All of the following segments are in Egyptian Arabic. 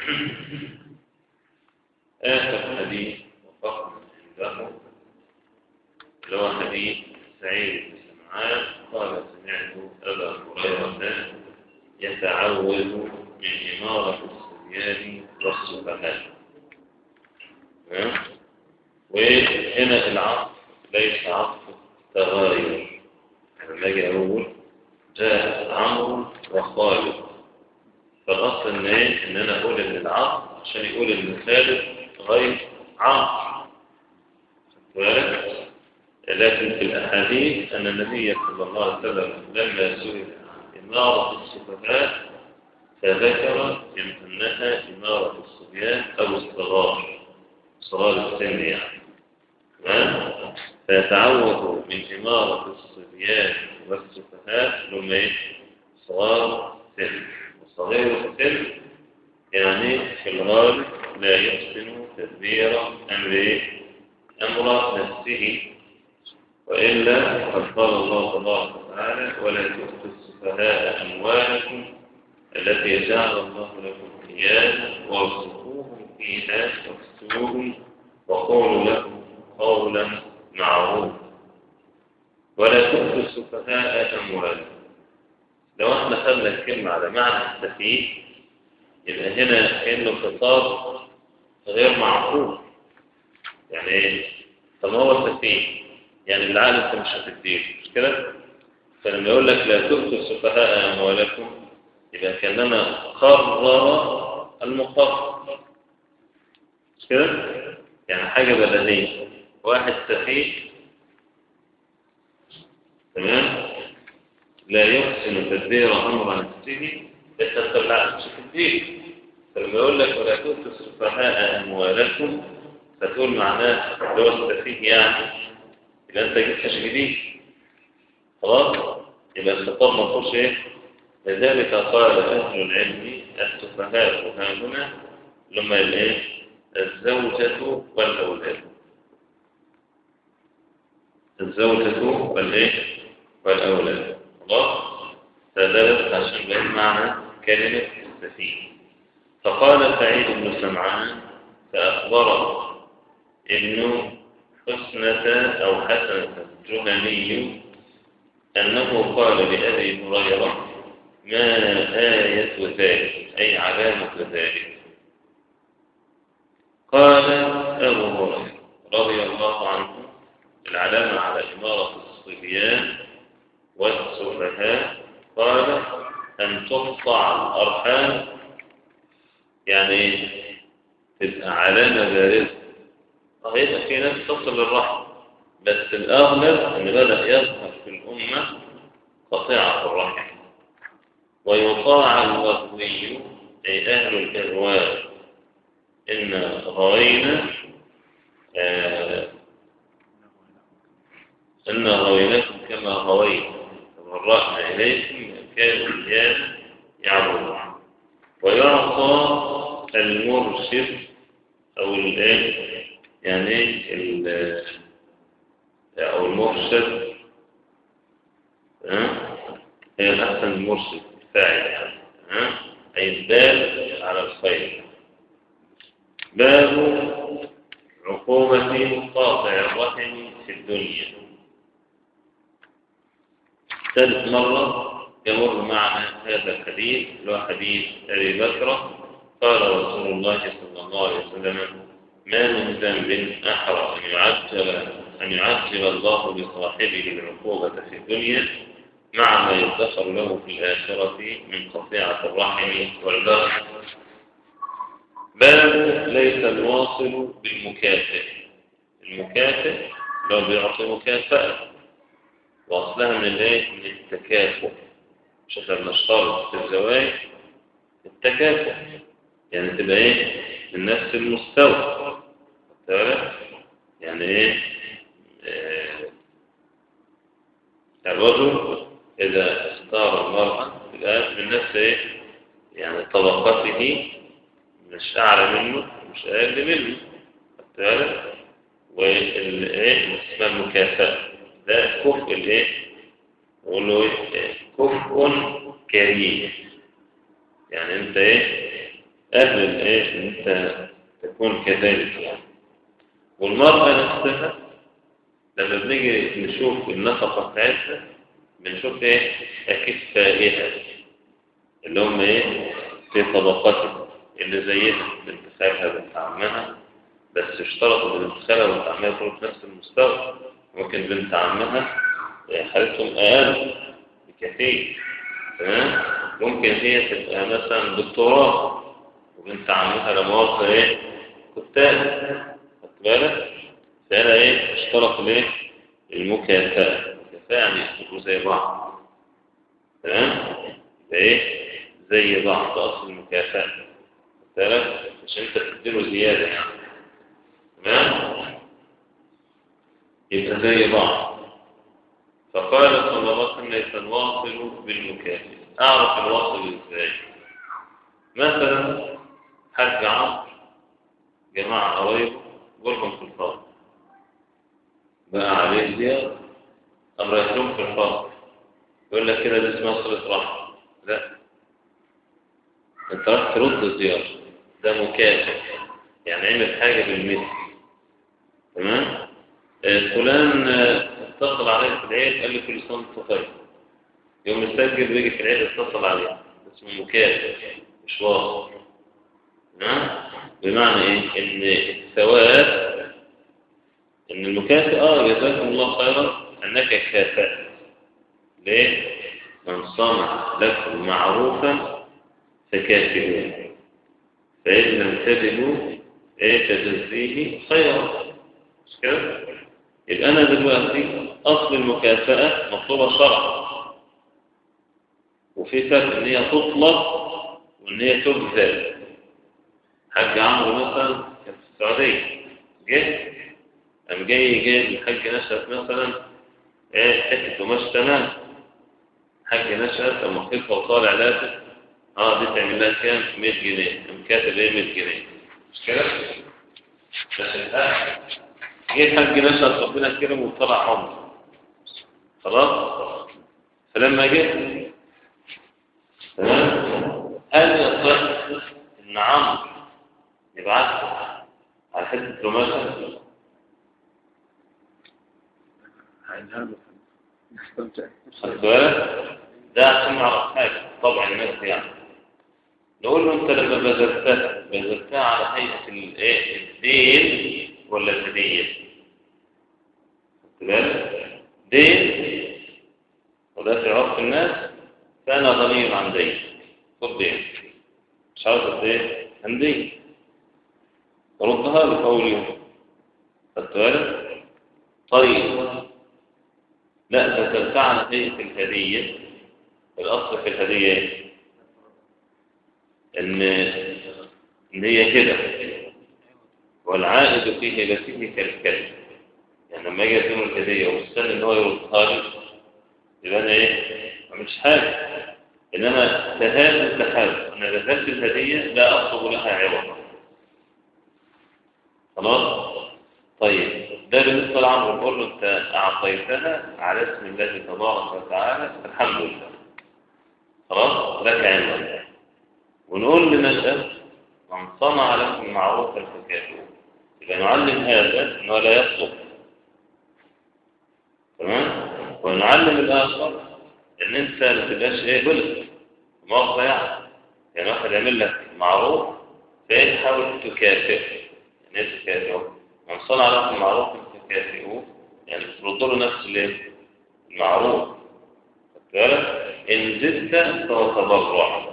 آخر حديث وفقنا عنده اللي هو حديث سعيد بن سمعان قال سمعت أبا هريرة يتعوذ من إمارة الصبيان والسفهاء وهنا العطف ليس عطف تغاير لما اجي اقول جاء عمرو وخالد فالاصل ان ايه ان انا اقول ان العطف عشان يقول ان خالد غير عمرو بالك لكن في الاحاديث ان النبي صلى الله عليه وسلم لما سئل عن اماره السفهاء فذكر انها اماره الصبيان او الصغار صغار السن يعني تمام فيتعوذ من إمارة الصبيان والسفهاء لما إيه؟ صغار سن وصغير السن يعني في الغالب لا يحسن تدبير أمر أمر نفسه وإلا قد قال الله تبارك وتعالى ولا تؤتوا السفهاء أموالكم التي جعل الله لكم قياما وارزقوهم فيها واكسوهم وقولوا لهم قولا معروفا ولا تؤتوا السفهاء أموالكم لو احنا خدنا الكلمة على معنى السفيه يبقى هنا كأنه خطاب غير معقول يعني ايه؟ طب ما هو سفيه يعني بالعالم انت مش هتديه مش كده؟ فلما يقول لك لا تؤتوا السفهاء أموالكم يبقى كأنما قرر المقرر مش كده؟ يعني حاجة بدنية واحد سفيه تمام لا يحسن تدبير أمر نفسه يتطلع مش تدبير فلما يقول لك ولا تؤتوا السفهاء أموالكم فتقول معناه اللي هو السفيه يعني يبقى أنت جبت جديد خلاص يبقى الخطاب ما فيهوش إيه لذلك قال أهل العلم السفهاء ها هنا لما الإيه الزوجة والأولاد الزوجة والإيه والأولاد خلاص فذلك عشان بين معنى كلمة السفيه فقال سعيد بن سمعان فأخبره ابن حسنة أو حسنة الجهني أنه قال لأبي هريرة ما آية ذلك أي علامة ذلك قال أبو هريرة رضي الله عنه العلامة على إمارة الصبيان والسفهاء قال أن تقطع الأرحام يعني تبقى علامة بارزة هيبقى في ناس تصل الرحم بس الأغلب أن بدأ يظهر في الأمة قطيعة الرحم ويطاع الغزوي أي أهل الإغواء إن غوينا آه إن غويناكم كما غوينا تبرأنا إليكم كانوا رجال يعبدون ويعطى المرشد أو الآن يعني ال أو المرشد هي الأحسن المرشد فاعل يعني أي الدال على الخير باب عقوبة قاطع الرحم في الدنيا ثالث مرة يمر معنا هذا الحديث اللي هو حديث أبي بكر قال رسول الله صلى الله عليه وسلم ما من ذنب أحرى أن يعجل أن يعجل الله لصاحبه العقوبة في الدنيا مع ما يدخر له في الآخرة من قطيعة الرحم والبغي بل ليس الواصل بالمكافئ المكافئ لو بيعطي مكافأة واصلها من الايه من التكافؤ مش احنا بنشترط في الزواج التكافؤ يعني تبقى ايه من نفس المستوى تعرف يعني ايه آه الرجل اذا اختار المرأة يبقى من نفس ايه يعني طبقته مش اعلى منه مش اقل منه تعرف والايه اسمها المكافأة ده كفء الايه نقول له ايه كفء كريم يعني انت ايه أهل الإيه إن أنت تكون كذلك يعني والمرأة نفسها لما بنيجي نشوف النفقة بتاعتها بنشوف إيه أكفائها اللي هم إيه في طبقتها اللي زيها بنت خالها بنت عمها بس اشترطوا بنت خالها وبنت عمها يكونوا في نفس المستوى ممكن بنت عمها حالتهم أقل بكثير تمام ممكن هي تبقى مثلا دكتوراه وبنت عمها لمؤاخذة ايه كتاب خدت بالك فهنا ايه اشترط الايه المكافأة المكافأة يعني يشتغلوا زي بعض تمام ايه زي بعض اصل المكافأة خدت بالك عشان انت تديله زيادة يعني تمام يبقى زي بعض فقال صلى الله عليه وسلم ليس الواصل بالمكافئ أعرف الواصل إزاي مثلا حج عمرو جماعة قرايبه قولهم في الفرق بقى عليه زيادة أم رايحلهم في الفرق يقول لك كده دي اسمها صلة رحم لا أنت راح ترد الزيارة ده مكافئ يعني عمل حاجة بالمثل تمام فلان اتصل عليه في العيد قال لي كل سنه وانت طيب يوم السجل بيجي في العيد اتصل عليه اسمه مكافئ مش واصل تمام بمعنى ايه ان الثواب ان المكافئ اه جزاكم الله خيرا انك كافأت ليه من صنع لكم معروفا فكافئوه فإن لم تجدوا ايه تجزيه خيرا مش كده يبقى أنا دلوقتي أصل المكافأة مطلوبة شرعا وفي فرق إن هي تطلب وإن هي تبذل حاج عمرو مثلا كان في السعودية جه قام جاي جايب الحاج نشأت مثلا إيه حتة قماش تمام حاج نشأت قام واخدها وطالع لازم اه دي تعمل لها كام 100 جنيه قام كاتب ايه 100 جنيه مش كده؟ بس الآن جه الحاج نشأت ربنا كرمه وطلع عمر خلاص فلما جه تمام هل يصح ان عمرو يبعث على حته قماشه خدت بالك ده عشان نعرف حاجه طبعا الناس يعني نقول له انت لما بذلتها بذلتها على هيئه الايه الدين ولا الهديه خدت بالك دين وده في عرف الناس كان غني عن دين خد دين مش عاوز قد ايه عن دين ردها له في اول يوم خدت بالك طيب لا ذكرتها على هيئه الهديه الاصل في الهديه ان ان هي كده والعائد في هبته كالكلب يعني لما اجي اديله الهديه واستنى ان هو يردها لي يبقى انا ايه ما عملتش حاجه انما تهاب تهاب انا بذلت الهديه لا اطلب لها عوضا خلاص طيب ده بالنسبه لعمرو بقول له انت اعطيتها على اسم الله تبارك وتعالى الحمد لله خلاص لك عوض ونقول لنشأ من صنع لكم معروفا فكافئوه يبقى نعلم هذا انه لا يطلب تمام ونعلم الاخر ان انت ما تبقاش ايه بلد مؤاخذه يعني يعني واحد يعمل لك معروف فايه تحاول تكافئه يعني ايه تكافئه من صنع لكم معروفا فكافئوه يعني ترد له نفس الايه المعروف خدت بالك ان زدت فهو تبرع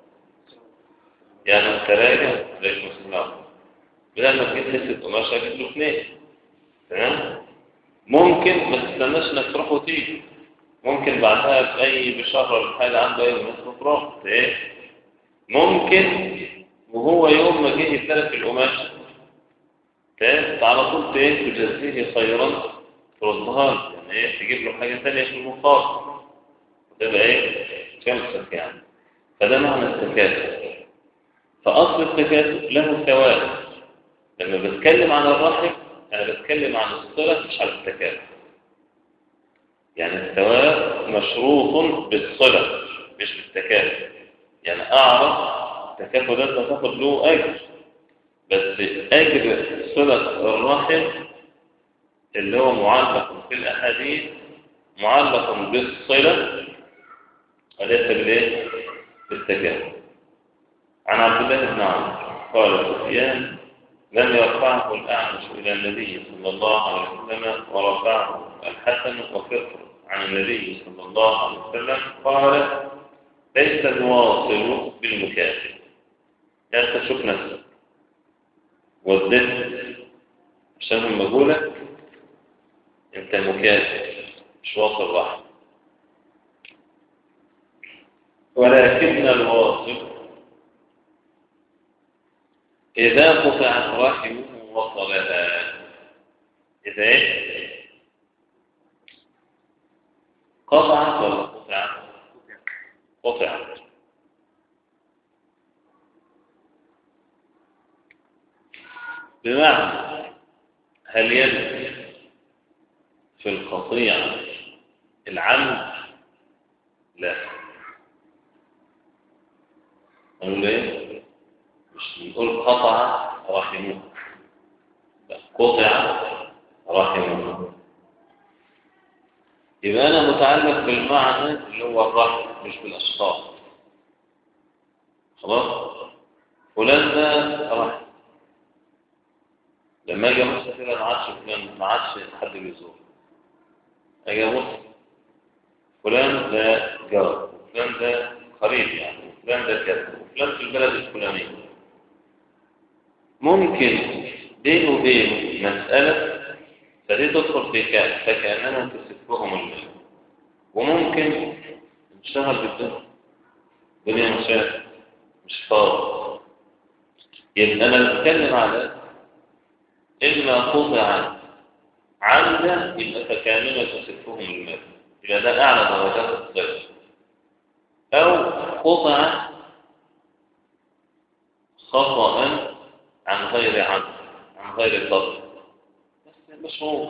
يعني التراجع عليكم السلام بدل ما تجيب حته قماشه جيب له اثنين تمام ممكن ما تستناش انك تروح وتيجي ممكن بعدها باي بشهر ولا حاجه عنده اي مناسبه تروح ايه ممكن وهو يوم ما جه يستلف القماشه تمام على طول ايه تجزيه خيرا تردها له يعني ايه تجيب له حاجه ثانيه في المقابل تبقى ايه كمسك يعني فده معنى التكافؤ فأصل التكافؤ له ثواب لما بتكلم عن الرحم أنا بتكلم عن الصلة مش عن التكافؤ يعني الثواب مشروط بالصلة مش بالتكافؤ يعني أعرف التكافؤ ده انت هتاخد له اجر بس اجر صله الرحم اللي هو معلق في الاحاديث معلق بالصله وليس بالايه بالتكافؤ عن عبد الله بن عمرو قال سفيان لم يرفعه الأعمش إلى النبي صلى الله عليه وسلم ورفعه الحسن وفقر عن النبي صلى الله عليه وسلم قال ليس الواصل بالمكافئ لا تشوف نفسك والدفء عشان هم بقولك انت مكافئ مش واصل واحد ولكن الواصل إذا قطعت رحمه وصلها إذا إيه؟ قطعت ولا قطعت؟ قطعت بمعنى هل يجب في القطيع العمد؟ لا نقول ايه؟ مش نقول قطع رحمه لا قطع رحمه يبقى أنا متعلق بالمعنى اللي هو الرحم مش بالأشخاص خلاص فلان ده رحم لما اجي ابص كده ما عادش فلان ما عادش حد بيزور اجي ابص فلان ده جار وفلان ده قريب يعني وفلان ده كذا وفلان في البلد الفلانيه ممكن بينه وبين مسألة فدي تدخل في كان فكأننا تسفهم المال وممكن نشتغل بالدنيا الدنيا مشاكل مش فاضي يبقى أنا بتكلم على إما قطع عمدا يبقى فكأننا تسفهم المال يبقى ده أعلى درجات الصفر أو قطع خطأ عن غير عمد عن غير قصد بس مشهور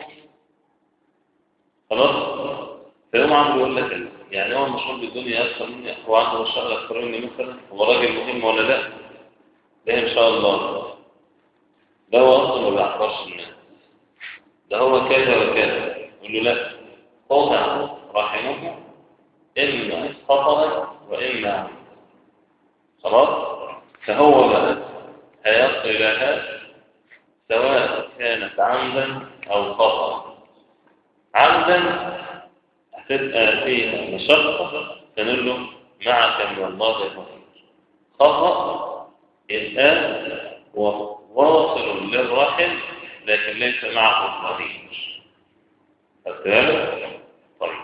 خلاص فيوم عمرو يقول لك يعني هو المشهور بالدنيا اكثر مني هو عنده مشاغل اكثر مني مثلا هو راجل مهم ولا لا؟ لا ان شاء الله ده هو اصلا ما بيعبرش الناس ده هو كذا وكذا يقول له لا قطع رحمه اما خطأ واما عمد خلاص فهو بقى هيصلها سواء كانت عمدا أو خطأ عمدا هتبقى فيها مشقة فنقول له معك من الله خير خطأ الآن هو واصل للرحم لكن ليس معه الطريق فذلك طيب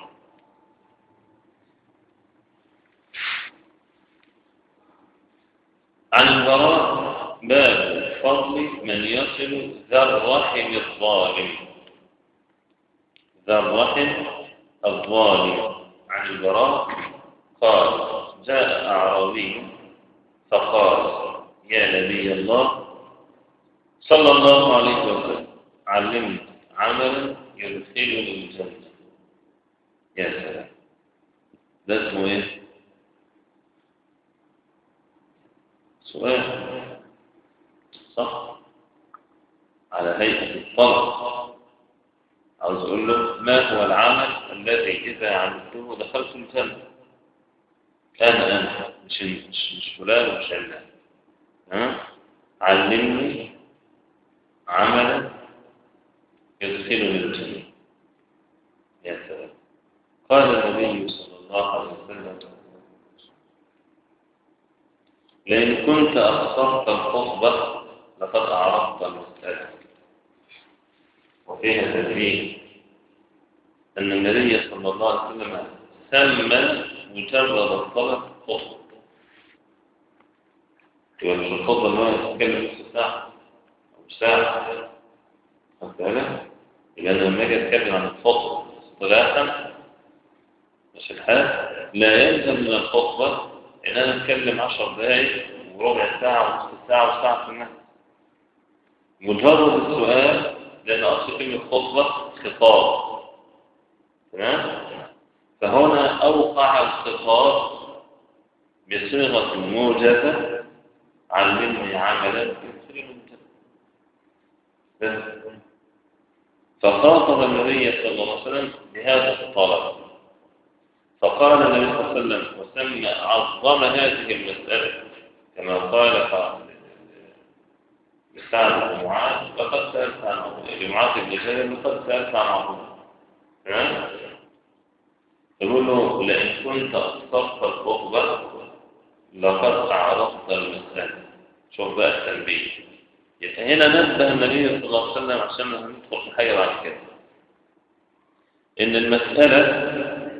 عن البراء باب فضل من يصل ذا الرحم الظالم ذا الرحم الظالم عن البراء قال جاء أعرابي فقال يا نبي الله صلى الله عليه وسلم علمني عملا يدخلني الجنة يا سلام ده اسمه ايه؟ سؤال صح على هيئة الطلب عاوز أقول له ما هو العمل الذي إذا عملته دخلت الجنة أنا أنا مش مش, مش فلان ومش علان ها علمني عملا يدخلني الجنة يا سلام قال النبي صلى الله عليه وسلم لأن كنت أخصرت الخطبة لقد أعرضت المسألة وفيها تدريب أن النبي صلى الله عليه وسلم سمى مجرد الطلب خطبة يبقى مش الخطبة اللي هو يتكلم نص ساعة أو ساعة خدت بالك؟ يبقى أنا لما أجي أتكلم عن الخطبة اصطلاحا مش الحال لا يلزم من الخطبة إن أنا أتكلم عشر دقايق وربع ساعة ونصف ساعة وساعة في النهاية مجرد السؤال لأن أصل كلمة خطبة خطاب تمام فهنا أوقع الخطاب بصيغة موجزة علمني عملا يدخلني الجنة بس فخاطب النبي صلى الله عليه وسلم بهذا الطلب فقال النبي صلى الله عليه وسلم وسمى عظم هذه المسألة كما قال لسعد بن معاذ لقد سألت عن عظيم لمعاذ بن جبل لقد سألت عن عظيم يقول له لئن كنت أصدقت الخطبة لقد عرفت المسألة شوف بقى التنبيه يبقى هنا نبه النبي صلى الله عليه وسلم عشان ندخل في حاجة بعد كده إن المسألة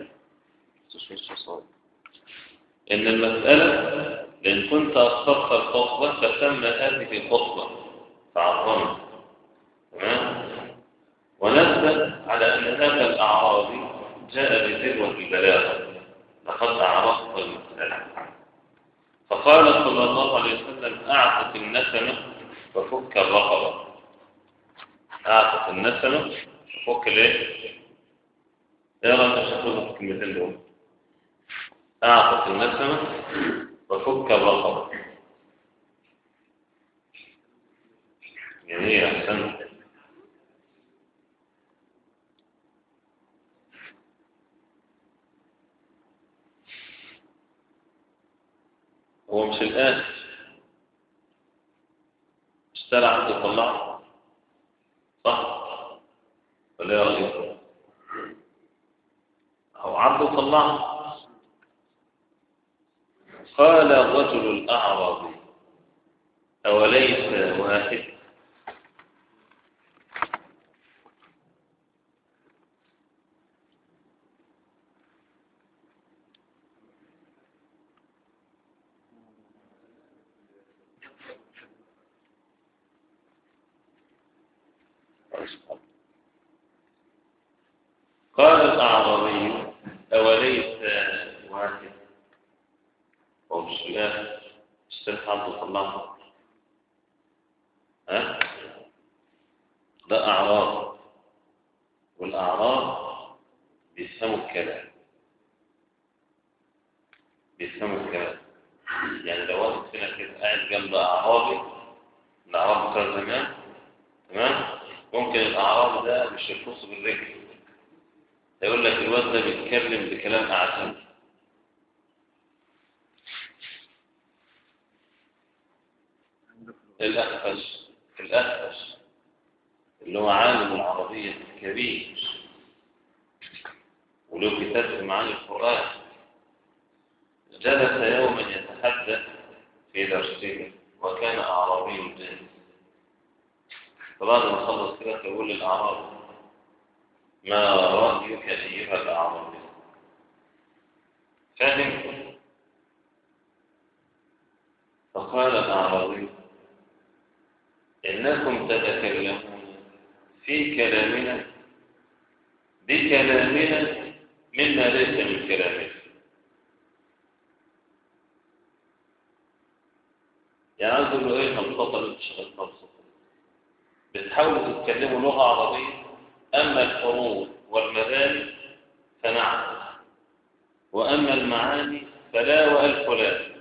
إن المسألة لأن كنت أصدقت الخطبة فتم هذه الخطبة فعظمت تمام ونبه على أن هذا الأعرابي جاء بذروة البلاغة لقد عرفت المسألة فقال صلى الله عليه وسلم أعطت النسمة وفك الرقبة أعطت النسمة وفك الايه؟ ايه رأيك تاخدها في الكلمتين دول؟ أعطت النسمة وفك الرقبة جميل أحسنت هو مش الآن اشترى عبد يطلعه صح ولا يا رأيك أو عبد يطلعه قال الرجل الأعرابي أوليس واحد قال الأعرابي أوليس واحد هو مش الآن اشترك عبد الله ها ده أعراب والأعراب بيفهموا الكلام بيفهموا الكلام يعني لو واحد فينا كده قاعد جنب أعرابي الأعراب بتوع زمان تمام ممكن الأعراب ده مش يرقص بالرجل يقول لك الواد ده بيتكلم بكلام أعجمي الأخفش الأخفش اللي هو عالم العربية الكبير وله كتاب في معاني القرآن جلس يوما يتحدث في درسه وكان أعرابي جاهز فبعد ما خلص كده يقول للأعراب ما رأيك أيها الأعرابي فاهم فقال الأعرابي إنكم تتكلمون في كلامنا بكلامنا مما ليس من كلامنا يعني عايز اقول له ايه الخطه اللي بتشتغل خالصه بتحاولوا تتكلموا لغه عربيه اما الحروف والمباني فنعم واما المعاني فلا والف لا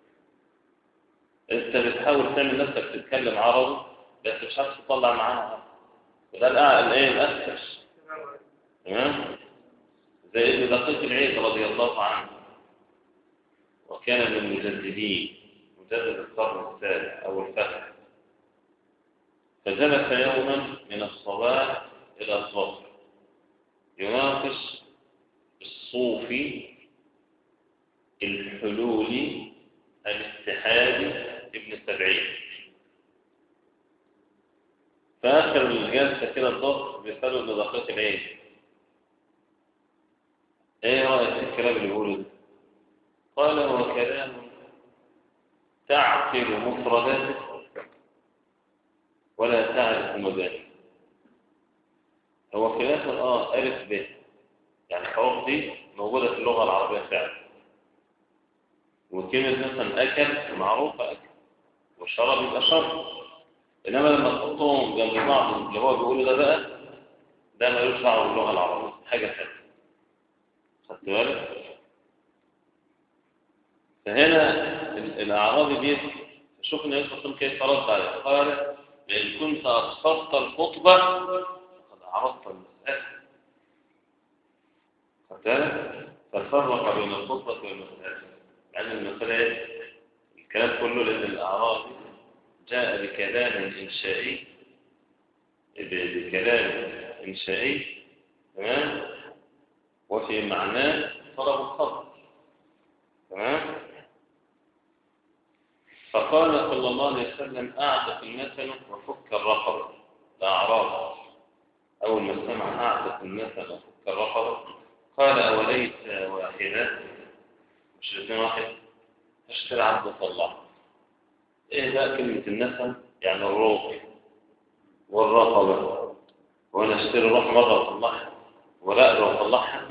انت بتحاول تعمل نفسك تتكلم عربي بس مش عارف تطلع معانا عربي وده الاعلى ايه الاسفش تمام زي ابن دقيق العيد رضي الله عنه وكان من المجددين مجدد القرن الثالث او الفتح فجلس يوما من الصباح الى الظهر يناقش الصوفي الحلولي الاتحادي ابن سبعين فآخر الجلسة كده الظهر بيسألوا ابن دقيق العيد ايه رأيك في الكلام اللي بيقوله ده؟ قال هو كلام تعقل مفرداته ولا تعرف مباني هو خلاف اه ألف ب يعني الحروف دي موجودة في اللغة العربية فعلا وكلمة مثلا أكل معروفة أكل والشرب يبقى شرب إنما لما تحطهم جنب بعض اللي هو بيقوله ده بقى ده ملوش دعوة باللغة العربية حاجة ثانية خدت بالك؟ فهنا الأعرابي بيسكت مش شوف النبي صلى الله عليه وسلم كيف رد عليه قال لئن كنت أبصرت الخطبة فقد عرفت المسألة قتال ففرق بين الخطبة والمسألة لأن المسألة الكلام كله لأن الأعرابي جاء بكلام إنشائي بكلام إنشائي تمام وفي معناه طلب الخبر تمام فقال صلى الله عليه وسلم أعتق المثل وفك الرقبة الأعراب أول ما سمع أعتق المثل وفك الرقبة قال أوليس واحدة مش الاثنين واحد اشتري عبد الله ايه بقى كلمة النسل يعني الروح والرقبة وانا اشتري روح مرة واطلعها ولا اقدر اطلعها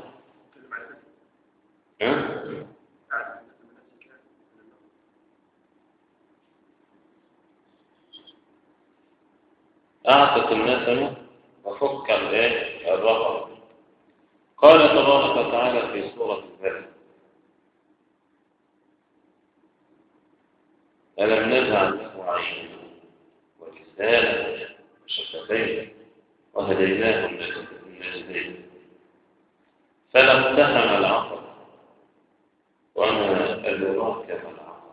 ها اعتق النسل وفك الايه الرقبة قال تبارك وتعالى في سورة الفجر ألم نجعل له عين ولسانا وشفتين وهديناه النجدين فلا اقتحم العقل وما أدراك ما العقل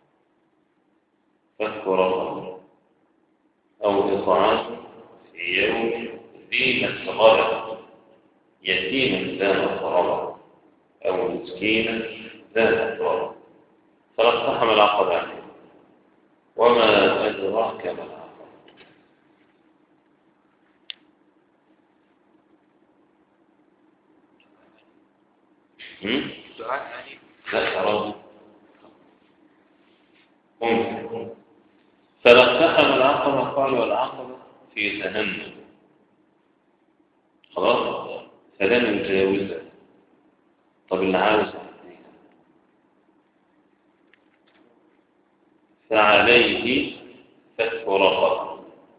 فك رقبه أو إطعام في يوم ذي مسغرة يتيما ذا مقربة أو مسكينا ذا مقربة فلا اقتحم العقل عليه وما أدراك ما العقل لا أراد ممكن فلا اقتحم العقبة قال والعقبة في جهنم خلاص فلن يتجاوزها طب اللي عاوز فعليه فتح رقبة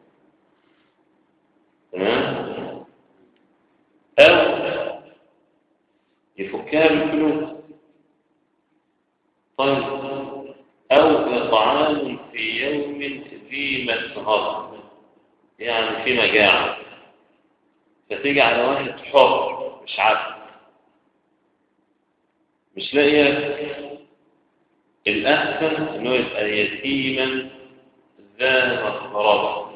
تمام أو يفكها بالفلوس طيب أو إطعام في يوم ذي مسهر يعني في مجاعة فتيجي على واحد حر مش عارف مش لاقي الأحسن إنه يبقى يتيما ذا مقربة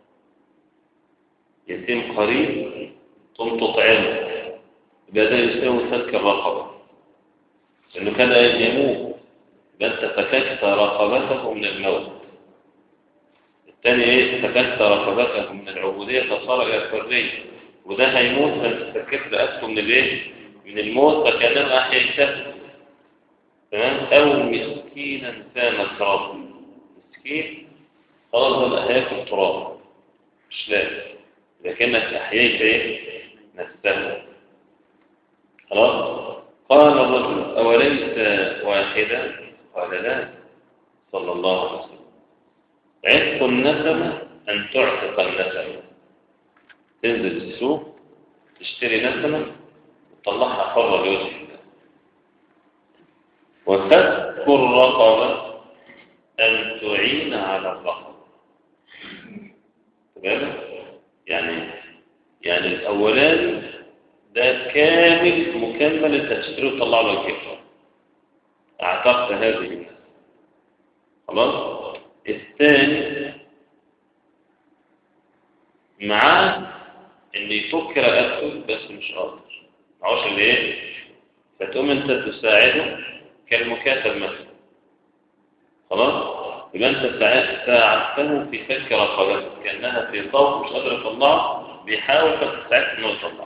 يتيم قريب ثم تطعمه يبقى ده يساوي فك الرقبة لأنه كان يموت بس فككت رقبته من الموت الثاني ايه فككت رقبته من العبودية فصار إلى الحرية وده هيموت بس فككت رقبته من الايه من الموت فكانما أحييته تمام أو مسكينا كان تراب مسكين خلاص هذا هياكل تراب مش لازم لكنك أحييت ايه نفسه خلاص قال الرجل أوليس واحدا قال لا صلى الله عليه وسلم عتق النسمة أن تعتق النسمة تنزل السوق تشتري نسمة وتطلعها حرة لوجه الله وفك الرقبة أن تعين على الرقبة تمام يعني يعني الأولاني ده كامل مكمل انت تشتريه وتطلع له الكفر اعتقد هذه الناس خلاص الثاني معاه ان يفك رقبته بس مش قادر معوش اللي ايه فتقوم انت تساعده كالمكاتب مثلا خلاص يبقى انت ساعدته في فك رقبته كانها في طوق مش قادر يطلعه بيحاول فتساعده انه يطلعه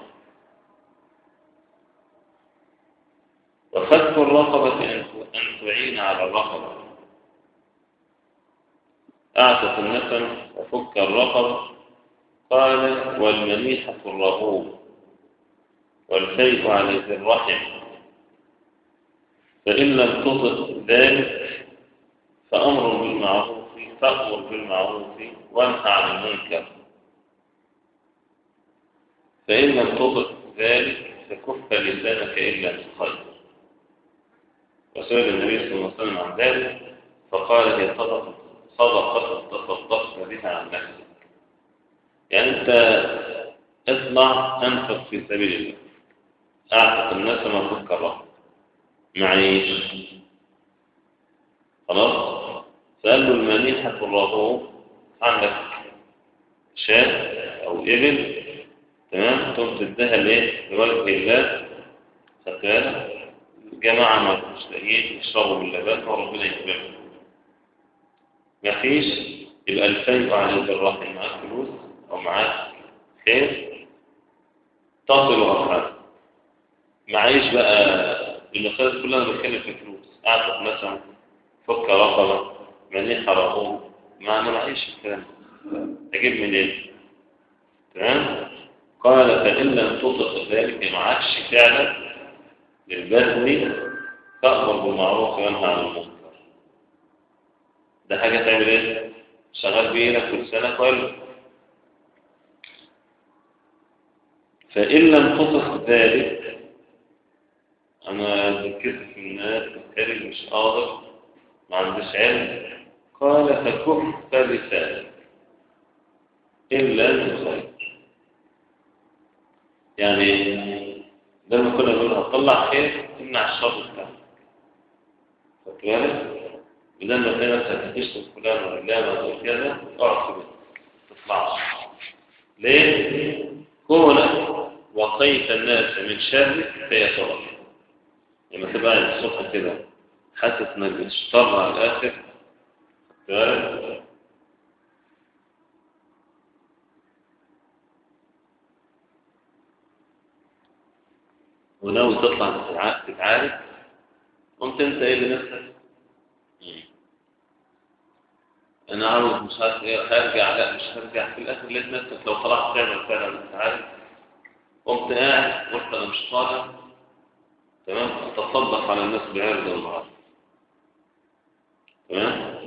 وفك الرقبة أن تعين على الرقبة أعتق النسم وفك الرقبة قال والمنيحة الرهوب والكيف على ذي الرحم فإن لم تطق ذلك فأمر بالمعروف فأمر بالمعروف وانهى عن المنكر فإن لم تطق ذلك فكف لسانك إلا بالخير وسئل النبي صلى الله عليه وسلم عن ذلك فقال هي صدقة صدقة تصدقت بها عن نفسك يعني أنت اطلع أنفق في سبيل الله أعتق الناس ما فكر معيش خلاص فقال له المنيحة الرغوب عندك شاة أو إبل تمام تقوم تديها ليه لوجه الله فقال جماعة ما مش لاقيين يشربوا من اللبن وربنا يكرمهم ما فيش يبقى الفيء على الراحل معاك فلوس أو معاك خير تصل أرحام معيش بقى المسائل كلها أنا بتكلم في فلوس أعتق مثلا فك رقبة منيحة رقوم ما أنا معيش الكلام أجيب منين تمام قال فإن لم تطق ذلك معكش فعلا للبذل تأمر بالمعروف وينهى عن المنكر ده حاجة تعمل ايه؟ شغال بينا كل سنة كويس فإن لم تطق ذلك أنا ذكرت في الناس بتهيألي مش قادر ما عنديش علم قال فكف لسانك إلا من خير يعني لما كنا بنقول هتطلع خير تمنع الشر بتاعك خدت بالك؟ بدل ما تلاقي نفسك هتشتم فلان ولا لا ولا كذا اقعد في بيتك ما تطلعش ليه؟ كونك وقيت الناس من شرك فيتوب لما تبقى قاعد الصبح كده حاسس انك بتشتغل على الاخر خدت وناوي تطلع تتعارك قمت انت ايه لنفسك انا عاوز مش عارف ايه هرجع لا مش هرجع في الاخر لقيت نفسك لو طلعت تعمل فعلا تتعارك قمت قاعد قلت انا مش طالع تمام تصدق على الناس بعرض النهار تمام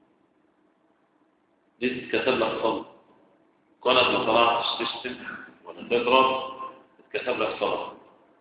دي تتكتب لك صلاة كونك ما طلعتش تشتم ولا تضرب تتكتب لك صلاة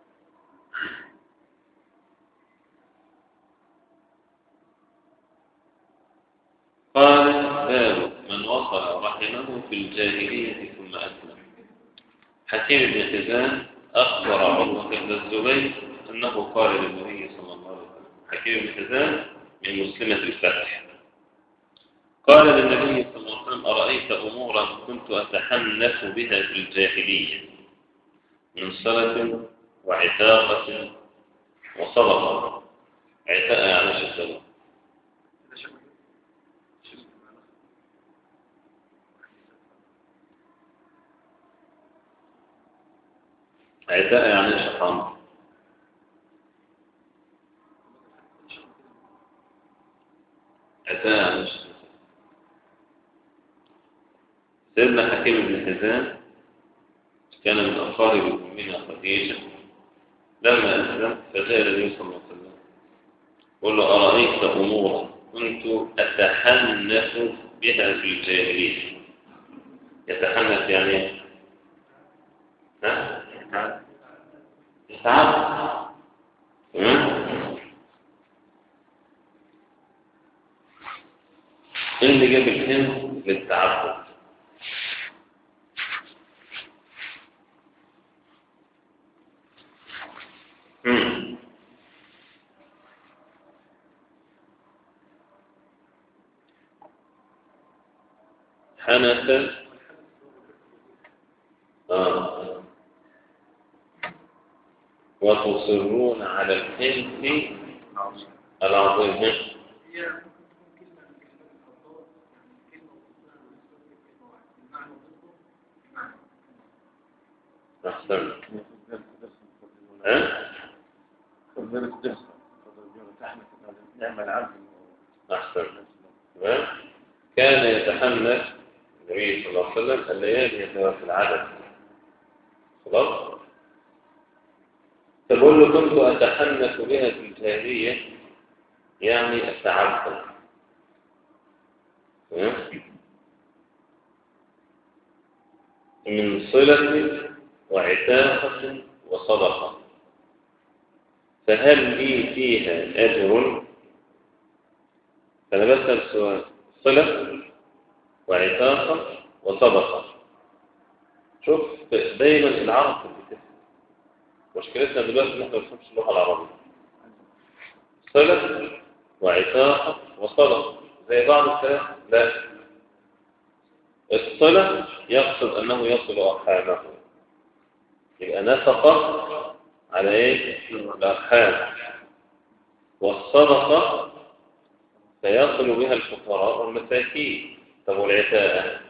قال باب من وصل رحمه في الجاهلية ثم أسلم حكيم بن حزام أخبر عروة بن الزبير أنه قال للنبي صلى الله عليه وسلم حكيم بن حزام من مسلمة الفتح قال للنبي صلى الله عليه وسلم أرأيت أمورا كنت أتحنث بها في الجاهلية من صلة وعتاقة وصدقة عتاقة يعني شو الصلاة عتاقة يعني شحام عتاقة يعني شحام سيدنا حكيم بن حزام كان من أقارب أمنا خديجة لما أسلم فجاء النبي صلى الله عليه وسلم قال له أرأيت أمورا كنت أتحنث بها في الجاهلية يتحنث يعني ها؟ يتعب ايه اللي جاب الهم للتعبد حنث آه. وتصرون على الحنث العظيم أحسن ها؟ أحسن تمام كان يتحمل النبي صلى الله عليه وسلم الليالي في العدد خلاص تقول له كنت أتحنث بها في الجاهلية يعني أتعبد من صلة وعتاقة وصدقة فهل لي فيها أجر؟ أنا بسأل سؤال صلة وعتاقة وصدقة شوف دايما العرب بتفهم مشكلتنا دلوقتي ان احنا ما بنفهمش اللغة العربية صلة وعتاقة وصدقة زي بعض الكلام لا الصلة يقصد أنه يصل أرحامه يبقى نفقة على إيه؟ الأرحام والصدقة سيصل بها الفقراء والمساكين طب والعتاء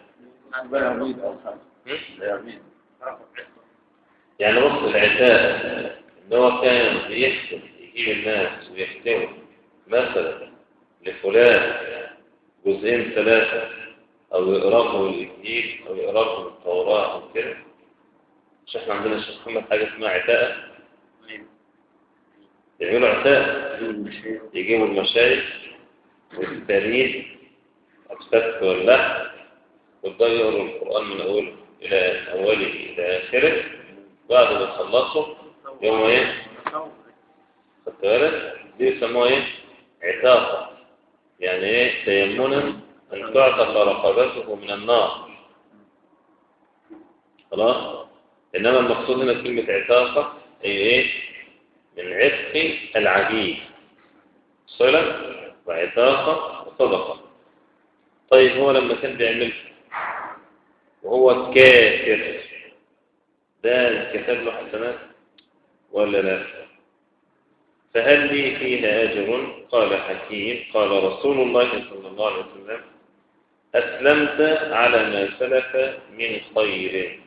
يعني بص العتاء ان هو كان بيحسن يجيب الناس ويحتوي مثلا لفلان جزئين ثلاثة أو يقرأه الإنجيل أو يقرأه التوراة أو كده مش احنا عندنا الشيخ محمد حاجة اسمها عتاء يعملوا عتاء يجيبوا المشايخ والتاريخ السفك واللحم ويبدأوا يقروا القرآن من أوله إلى أوله إلى آخره بعد ما يخلصوا يوم إيه؟ خدت بالك؟ دي يسموها إيه؟ عتاقة يعني إيه؟ تيمنا أن تعتق رقبته من النار خلاص؟ إنما المقصود هنا كلمة عتاقة هي إيه؟ من عتق العبيد صلة وعتاقة وصدقة طيب هو لما كان بيعمل وهو كافر ده كتب له حسنات ولا لا فهل لي فيها أجر قال حكيم قال رسول الله صلى الله عليه وسلم أسلمت على ما سلف من خير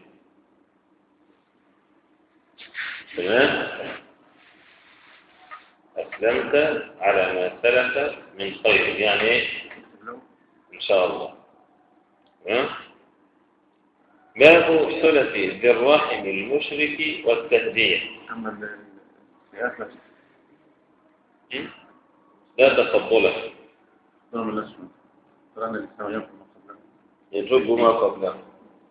تمام أسلمت على ما سلف من خير يعني إيه إن شاء الله تمام باب صلة ذي الرحم المشرك والتهديد أما السياسة لا تقبله الإسلام الأسود قرآن الإسلام ينفع ما قبله يجب ما قبله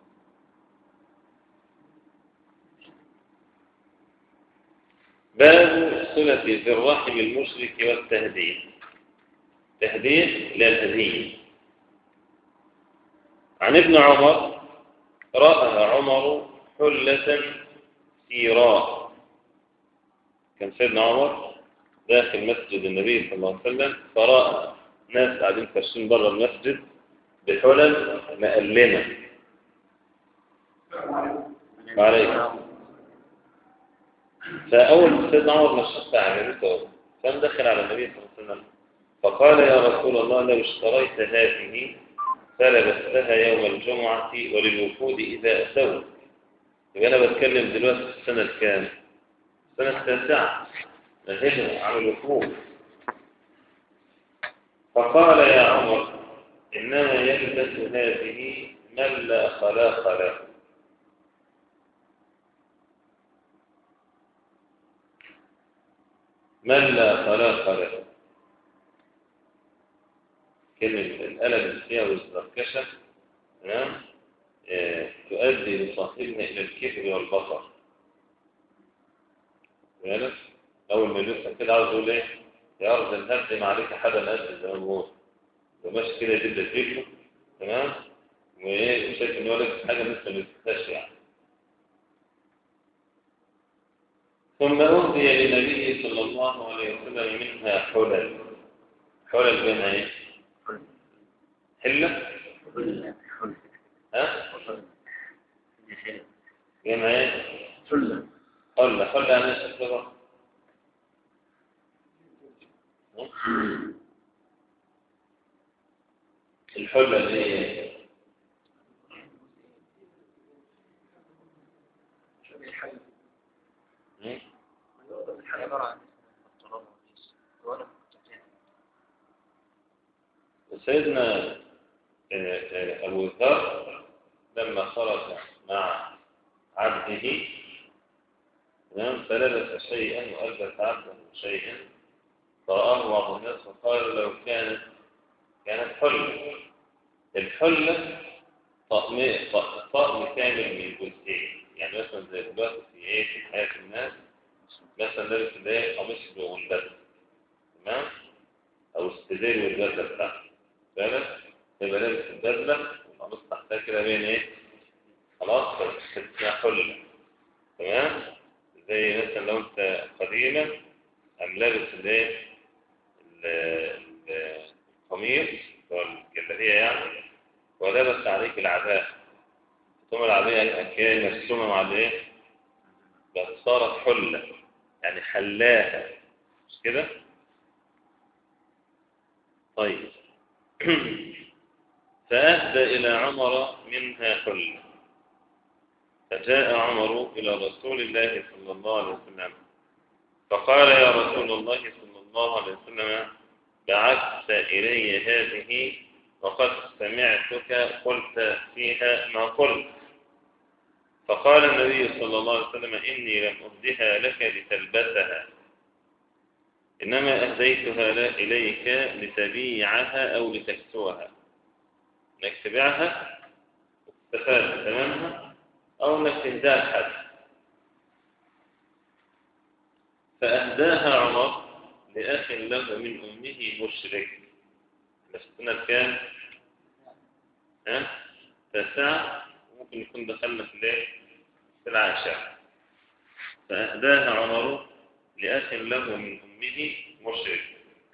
باب صلة ذي الرحم المشرك والتهديد تهديد لا الهدية عن ابن عمر رأى عمر حلة سيراء كان سيدنا عمر داخل مسجد النبي صلى الله عليه وسلم فرأى ناس قاعدين فرشين بره المسجد بحلل مألمة عليكم فأول ما سيدنا عمر نشط عملته كان دخل على النبي صلى الله عليه وسلم فقال يا رسول الله لو اشتريت هذه فلبستها يوم الجمعة وللوفود إذا أتوا يبقى أنا بتكلم دلوقتي في السنة الكام؟ السنة التاسعة الهجرة عن الوفود فقال يا عمر إنما يلبس هذه من لا خلاق له من لا خلاق له كلمة الألم اللي فيها والزركشة تمام آه، تؤدي لصاحبها إلى الكبر والبطر بالك أول ما يلبسها كده عاوز يقول إيه يا أرض الهدم عليك حدا أسد زي ما بقول وماشي كده يجيب لك رجله تمام وإيه شايف إن هو لابس حاجة لسه ما لبستهاش يعني ثم أهدي للنبي صلى الله عليه وسلم منها حلل حلل بينها إيه؟ حلة حلة ها؟ بينها إيه؟ حلة حلة حلة يعني إيش الصيغة؟ الحلة اللي هي إيه؟ م? سيدنا آه، آه، أبو ذر لما خرج مع عبده تمام فلبس شيئا وألبس عبده شيئا فرآه بعض الناس وقال لو كانت كانت حلة الحلة طقم طقم كامل من جزئين يعني مثلا زي دلوقتي في ايه في حياة الناس مثلا لابس اللي هي قميص والبدله تمام او السدير والبدله بتاعته فاهم تبقى لابس البدلة والقميص تحتها كده بين ايه خلاص فاسمها حلة تمام زي مثلا لو انت قديما قام لابس الايه ال- ال- القميص او الجلابيه يعني ولبس عليك العباءة ثم العباءة كانت مرسومة مع الايه بس صارت حلة يعني حلاها مش كده طيب فأهدى إلى عمر منها حلة فجاء عمر إلى رسول الله صلى الله عليه وسلم فقال يا رسول الله صلى الله عليه وسلم بعثت إلي هذه وقد سمعتك قلت فيها ما قلت فقال النبي صلى الله عليه وسلم إني لم أهدها لك لتلبسها إنما أهديتها لا- إليك لتبيعها أو لتكسوها إنك تبيعها وتستفاد ثمنها أو إنك تهداها لحد فأهداها عمر لأخ له من أمه مشرك بس السنة كام؟ ها؟ تسعة ممكن يكون دخلنا في الايه؟ في العاشرة فأهداها عمر لأخ له من أمه مشرك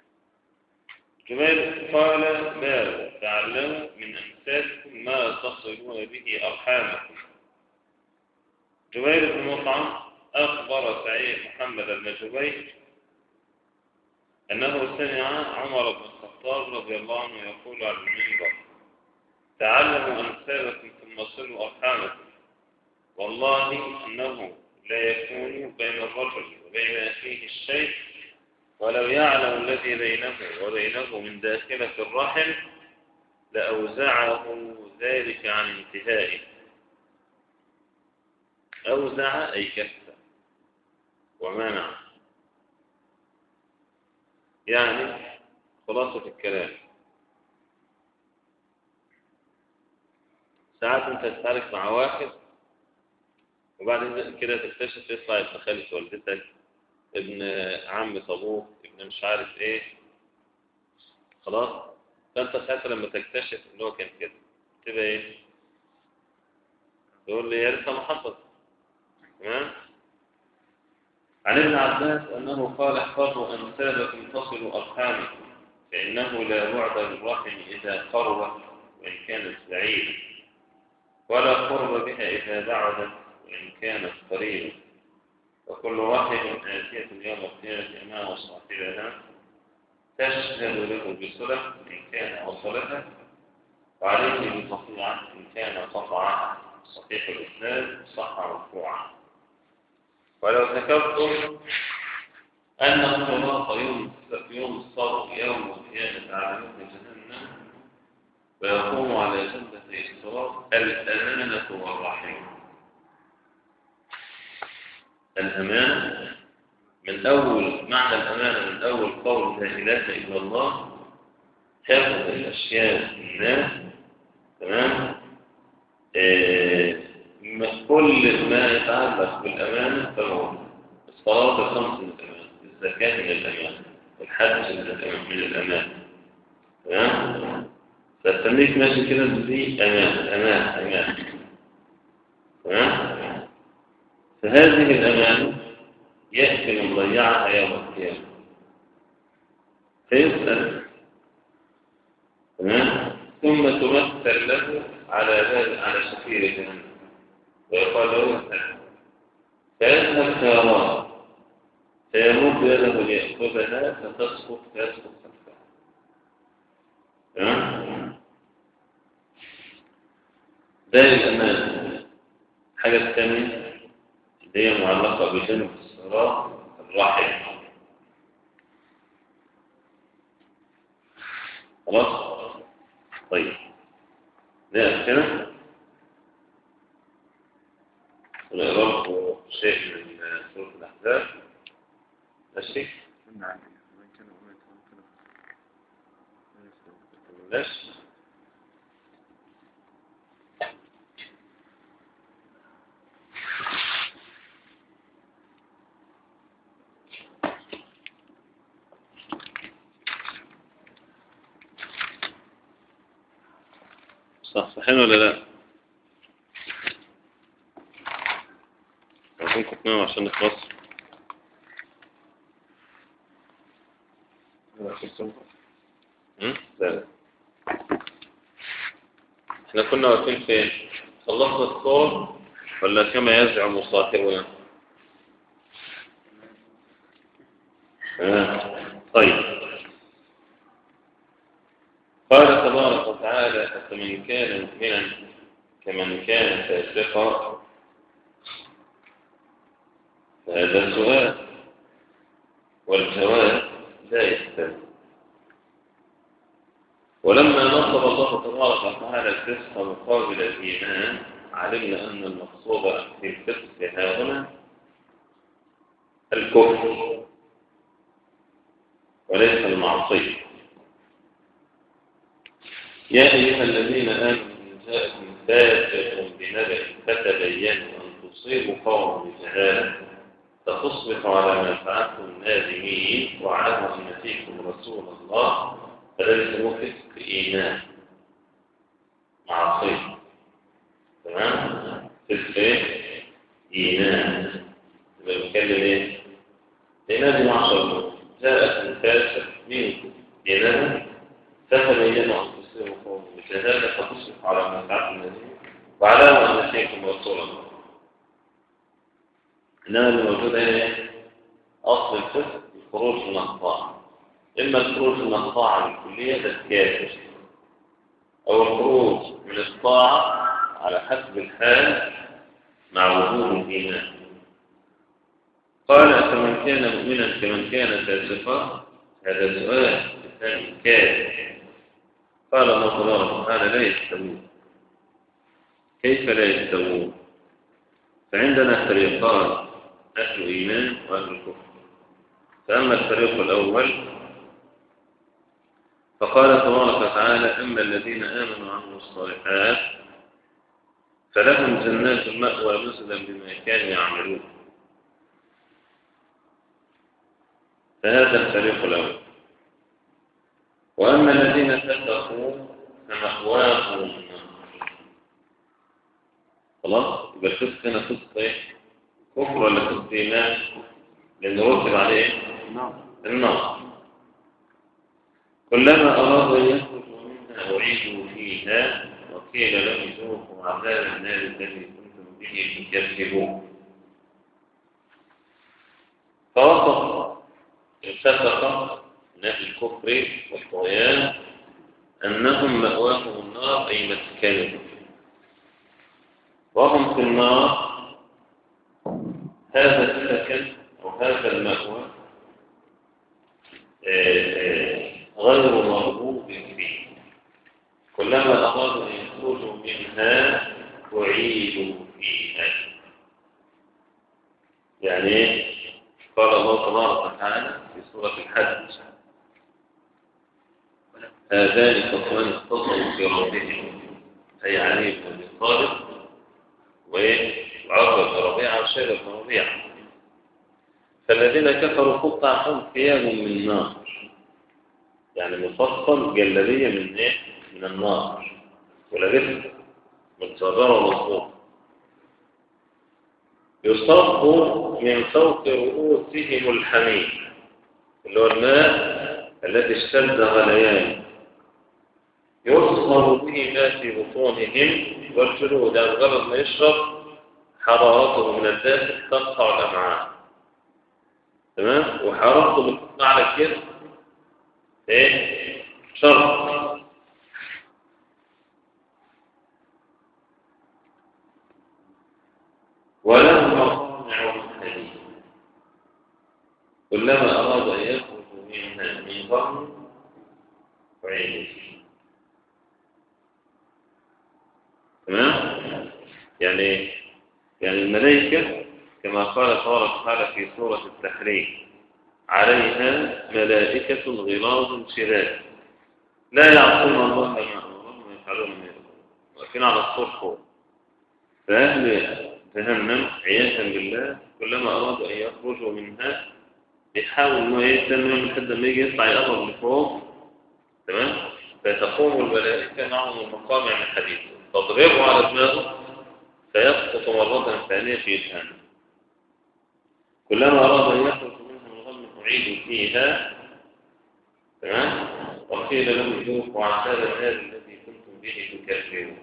جبير قال ما تعلموا من أمثالكم ما تصلون به أرحامكم جبير بن مطعم أخبر سعيد محمد بن جبير أنه سمع عمر بن الخطاب رضي الله عنه يقول على المنبر تعلموا أمثالكم ثم صلوا أرحامكم والله إنه لا يكون بين الرجل وبين أخيه الشيء ولو يعلم الذي بينه وبينه من داخلة الرحم لأوزعه ذلك عن انتهائه أوزع أي كف ومنع يعني خلاصة الكلام ساعات انت تتعارك مع واحد وبعد كده تكتشف يطلع ابن خالة والدتك ابن عم ابوك ابن مش عارف ايه خلاص فانت ساعتها لما تكتشف ان هو كان كده تبقى ايه تقول لي يا ريتها ما حصل تمام عن ابن عباس انه قال احفظوا امثالكم تصلوا ارحامكم فانه لا بعد للرحم اذا قربت وان كانت بعيده ولا قرب بها اذا بعدت وان كانت قريبه وكل رحم آتية يوم القيامة أمام صاحبها تشهد له بصلة إن كان وصلها وعليه بقطيعة إن كان قطعها صحيح الإسناد صح مرفوعا ولو ذكرتم أن الصلاة يوم ينصر يوم القيامة على مثل جهنم ويقوم على جنة الصراط الأمانة والرحمة الأمانة من أول معنى الأمانة من أول قول لا إله إلا الله حفظ الأشياء الناس تمام آه كل ما يتعلق بالأمانة فهو الصلاة الخمس من الأمانة الزكاة من الأمانة الحج من الأمانة تمام فتسميك ماشي كده دي أمانة أمانة أمانة تمام فهذه الأمانة يأتي من ضيعها يوم القيامة فيسأل تمام ثم تمثل له على ذلك على شفير جهنم ويقال له اسأل فيذهب سيراه فيمد يده ليأخذها فتسقط فيسقط خلفها تمام ده الأمانة الحاجة الثانية هي معلقة بجنب الصراط الرحم خلاص طيب نقف كده ونقرأ شيء من سورة الأحزاب ماشي نعم وين كانوا وين كانوا ماشي صحصحين ولا لا؟ عايزينكم تناموا عشان نخلص هم؟ لا لا احنا كنا واقفين فين؟ خلصنا الصور ولا كما يزعم صاحبنا؟ آه. طيب قال تبارك وتعالى فمن كان مؤمنا كمن كان فاسقا فهذا سؤال والجواب لا يستوي ولما نصب الله تبارك وتعالى الفسق مقابل الايمان علمنا ان المقصود في الفسق ها هنا الكفر وليس المعصيه يا أيها الذين آمنوا إن جاءكم فاسق بنبأ فتبينوا أن تصيبوا قوما بجهالة فتصبحوا على ما فعلتم نادمين واعلموا أن فيكم رسول الله فلا يسموه فسق إيمان معصية تمام؟ فسق إيه؟ إيمان يبقى بيتكلم إيه؟ لنادي معشر جاءكم فاسق منكم بنبأ فتبينوا أن تصيبوا قوم بجهالة فتصبح على ما فعلتم الذين وعلامة أن فيكم رسول الله إنما اللي موجود هنا أصل الفسق الخروج من الطاعة إما الخروج من الطاعة الكلية للكافر أو الخروج من الطاعة على حسب الحال مع وجود الإيمان قال فمن كان مؤمنا كمن كان فاسقا هذا سؤال الثاني كافر قال الله تبارك وتعالى لا يستوون كيف لا يستوون فعندنا فريقان أهل إيمان وأهل الكفر فأما الفريق الأول فقال تبارك وتعالى أما الذين آمنوا وعملوا الصالحات فلهم جنات المأوى نزلا بما كانوا يعملون فهذا الفريق الأول وأما الذين فسقوا فمأواهم النار خلاص يبقى الفسق هنا فسق ايه؟ كفر ولا فسق إيمان؟ لأن رتب عليه إيه؟ النار كلما أرادوا أن يخرجوا منها أعيدوا فيها وقيل لهم ذوقوا عذاب النار الذي كنتم به تكذبون فوصف الفسق من أهل الكفر والطغيان أنهم مأواهم النار أي مسكنهم وهم في النار هذا السكن أو هذا المأوى غير مرغوب فيه كلما أرادوا أن يخرجوا منها أعيدوا فيها يعني قال الله تبارك وتعالى في سورة الحج هذان خصمان اختصموا في ربهم أي علي بن أبي طالب وعقبة بن ربيعة وشيبة بن ربيعة فالذين كفروا قطعهم ثياب من نار يعني مفصل جلبية من ايه؟ من النار ولبسها متسررة ومصبوطة يصب من فوق رؤوسهم الحميم اللي هو الماء الذي اشتد غليان يصهر به ما في بطونهم والجلود يعني مجرد ما يشرب حرارته من الداخل تقطع الامعاء تمام وحرارته بتطلع على الجسم ايه شرط ولهم مصانع من حديد كلما أراد أن يخرج منها من ظهر وعيد تمام يعني يعني الملائكة كما قال تبارك وتعالى في سورة التحريم عليها ملائكة غلاظ شداد لا يعصون الله ما أمرهم ويفعلون ما يأمرون واقفين على الصور فوق فأهل جهنم عياذا بالله كلما أرادوا أن يخرجوا منها يحاول إنه يستنى لحد ما يجي يطلع يقرب لفوق تمام فتقوم الملائكة معهم المقام من حديد تضربه على دماغه فيسقط مرة ثانية في جهنم كلما أراد أن يخرج منها من غم أعيد فيها تمام وقيل له ذوقوا عذاب النار الذي كنتم به تكذبون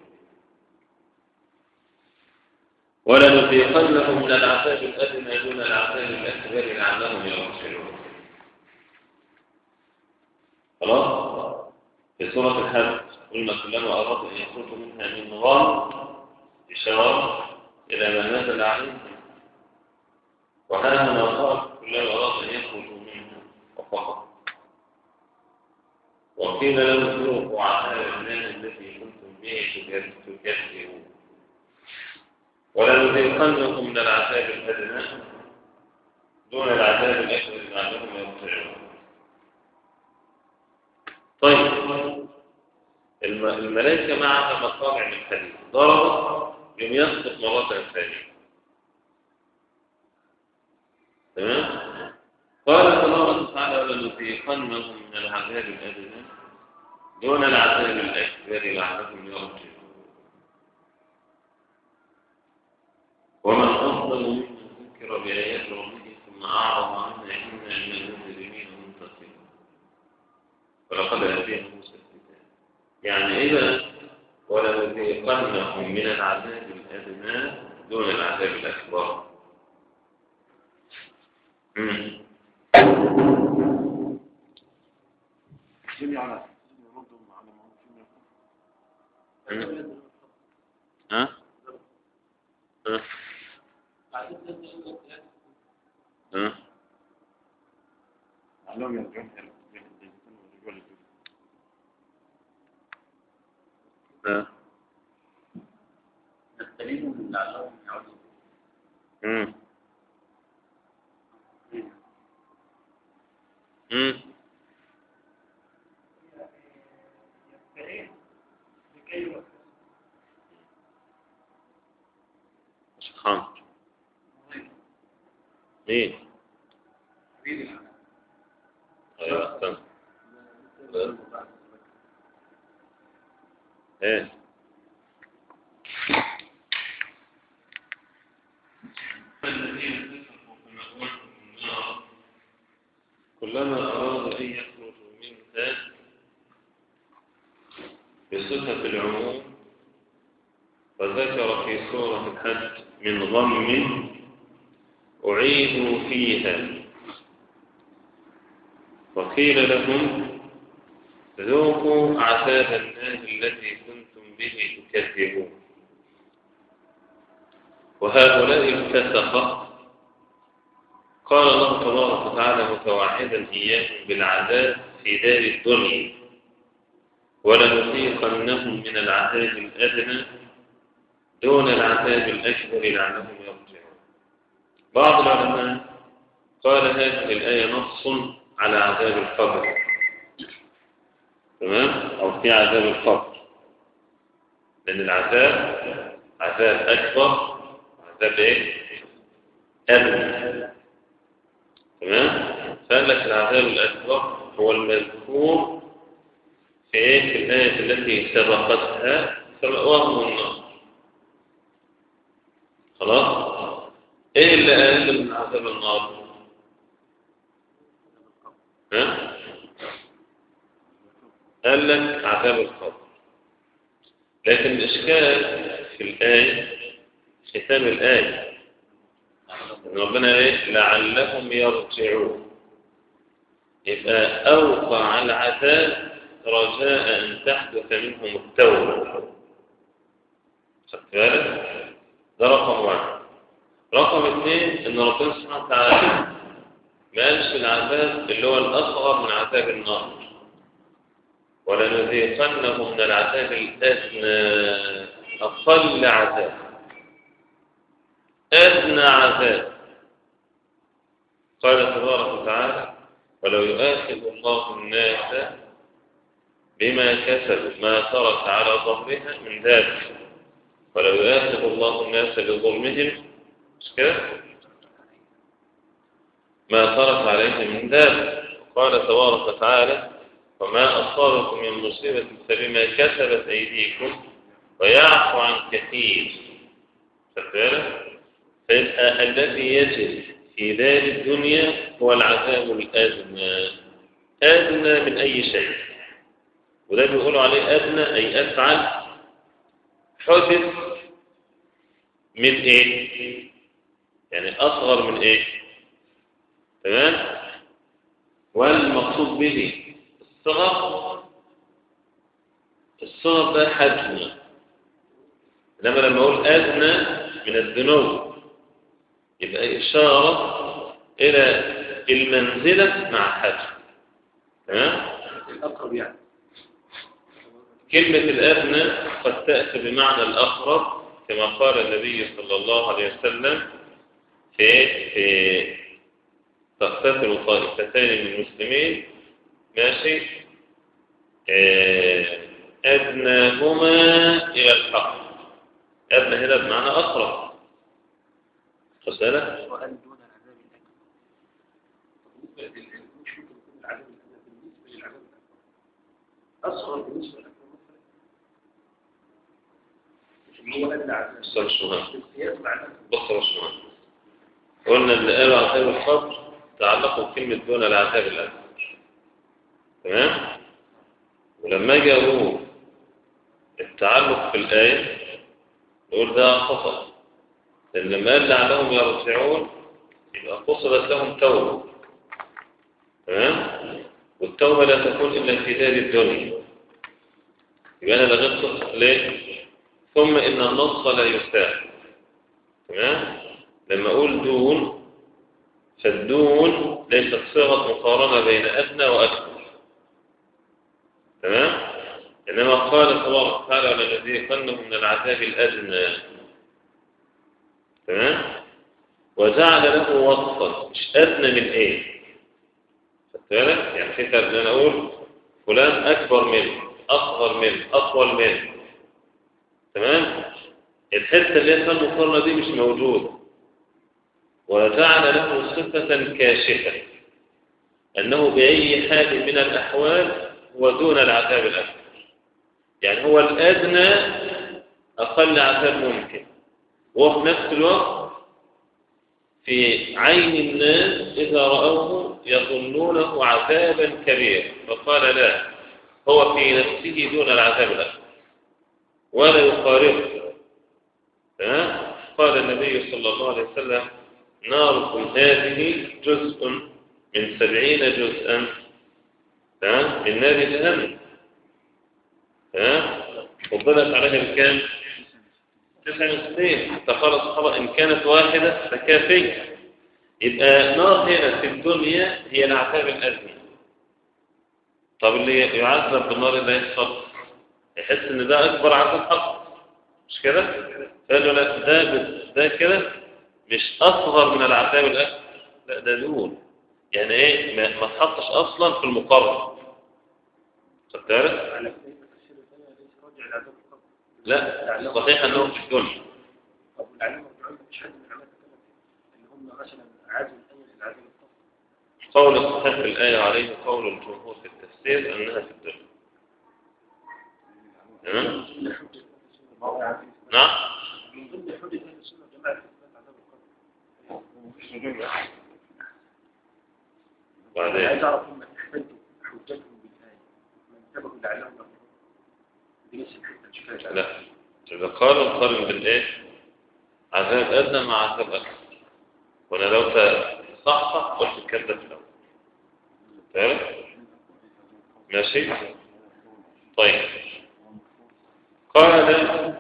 ولنذيقنهم من العذاب الأدنى دون العذاب الأكبر لعلهم يرجعون خلاص في سورة الحج قلنا كلما أراد أن يخرج منها من غم إشارة إلى ما نزل عليهم وهذا ما قال كلما أراد أن يخرج منها وفقط وقيل له ذوقوا عذاب النار التي كنتم به تكذبون ولنذيقنكم من العذاب الأدنى دون العذاب الأكبر لعلهم يرجعون طيب الملائكة معها مقامع من حديد ضربت يوم يسقط مرة ثانية تمام قال تبارك وتعالى ولنذيقنهم من العذاب الأدنى دون العذاب الأكبر لعلهم يرجعون ومن أفضل ممن ذكر بآيات ربه ثم أعرض عنها إنا من المجرمين منتصرون ولقد آتينا موسى الكتاب يعني إذا ولنذيقنهم من العذاب الأدنى دون العذاب الأكبر امم جميعا ها ها ها لعلهم يرجعون إلى الرجوع ها نستلمهم لعلهم يعودون امم امم سبحان مين ايوه استنى ايه كلما أراد أن يخرج منها بصفة العموم وذكر في سورة الحج من غم أعيدوا فيها وقيل لهم ذوقوا عذاب النار التي كنتم به تكذبون وهؤلاء الفسقة قال الله تبارك وتعالى متوعدا إياهم بالعذاب في دار الدنيا ولنذيقنهم من العذاب الأدنى دون العذاب الأكبر لعلهم يرجعون بعض العلماء قال هذه الآية نص على عذاب القبر تمام أو في عذاب القبر لأن العذاب عذاب أكبر عذاب إيه؟ أدنى تمام فقال لك العذاب الأكبر هو المذكور في إيه في الآية التي سبقتها فمأواهم النار خلاص ايه اللي اقل من عذاب النار ها قال لك عذاب القبر لكن الاشكال في الايه ختام الايه ان ربنا ايه لعلهم يرجعون يبقى اوقع العذاب رجاء ان تحدث منهم التوبه خدت بالك ده رقم واحد رقم اثنين ان ربنا سبحانه وتعالى ما قالش العذاب اللي هو الاصغر من عذاب النار ولنذيقنهم من العذاب الادنى اقل عذاب ادنى عذاب قال تبارك وتعالى ولو يؤاخذ الله الناس بما كسبوا ما ترك على ظهرها من ذلك ولو يؤاخذ الله الناس بظلمهم مش كده ما ترك عليهم من ذلك قال تبارك وتعالى وما أصابكم من مصيبة فبما كسبت أيديكم ويعفو عن كثير خدت بالك؟ فيبقى الذي يجد في دار الدنيا هو العذاب الأدنى أدنى من أي شيء وده بيقولوا عليه أدنى أي أفعل حدث من إيه؟ يعني أصغر من إيه؟ تمام؟ والمقصود به الصغر الصغر ده حجم إنما لما أقول أدنى من الذنوب يبقى إشارة إلى المنزلة مع حجم تمام؟ الأقرب يعني كلمة الأدنى قد تأتي بمعنى الأقرب كما قال النبي صلى الله عليه وسلم في في تقتتل طائفتان من المسلمين ماشي آه، أدناهما إلى الحق أدنى هنا بمعنى أقرب خد بالك؟ سؤال دون العذاب الأكبر بالنسبة للعلم مش ممكن يكون العذاب الأكبر بالنسبة للعذاب الأكبر أصغر بالنسبة للأكبر مثلا مش اللي هو أدنى عذاب أستاذ شهاب بالقياس مع الأكبر بص يا باشمهندس قلنا اللي قالوا عذاب القبر تعلقوا بكلمة دون العذاب الأكبر تمام ولما جاءوا التعلق في الآية نقول ده خطأ لأن لما قال لعلهم يرجعون يبقى قصدت لهم توبة تمام والتوبة لا تكون إلا في دار الدنيا يبقى أنا لغيت قصة ليه؟ ثم إن النص لا يساعد تمام لما أقول دون فالدون ليست صيغة مقارنة بين أدنى وأكبر تمام إنما قال تبارك وتعالى ولنذيقنهم من العذاب الأدنى تمام وجعل له وصفا مش أدنى من إيه خدت بالك يعني فكرة إن أنا أقول فلان أكبر منه أصغر منه أطول منه تمام الحتة اللي هي اسمها المقارنة دي مش موجودة وجعل له صفة كاشفة أنه بأي حال من الأحوال هو دون العذاب الأكبر يعني هو الأدنى أقل عذاب ممكن وفي نفس الوقت في عين الناس إذا رأوه يظنونه عذابا كبيرا فقال لا هو في نفسه دون العذاب الأكبر ولا يقاربه تمام؟ قال النبي صلى الله عليه وسلم ناركم هذه جزء من سبعين جزءا تمام؟ من نار جهنم تمام؟ فضلت عليها بكام؟ تسع سنين فقال الصحابة إن كانت واحدة فكافية يبقى نار هنا في الدنيا هي العذاب الأدنى طب اللي يعذب بالنار ده يحصل يحس إن ده أكبر عذاب حق مش كده؟ قالوا لا ده ده كده مش أصغر من العذاب الأكبر لا ده دون يعني إيه ما, ما تحطش أصلا في المقارنة خدت بالك؟ على كده تفسير الثاني ليس راجع العذاب القبر لا صحيح أنه في الدنيا أو العلامة الرجعون مش حد من العلامات اللي هم مثلا عادوا الأول العذاب القبر قول الصحيح في الآية عليه قول الجمهور في التفسير أنها في الدنيا تمام؟ نعم من ضمن حجة أهل السنة والجماعة في إثبات عذاب القبر بعدين عايز أعرف هم احتجوا حجتهم بالآية من اتبعوا لعلهم يرجعون دي نفس الحتة مش فيها لا إذا قالوا نقارن بالإيه عذاب أدنى مع عذاب أكبر وأنا لو تصحصح قلت الكلام ده في الأول تمام ماشي طيب قال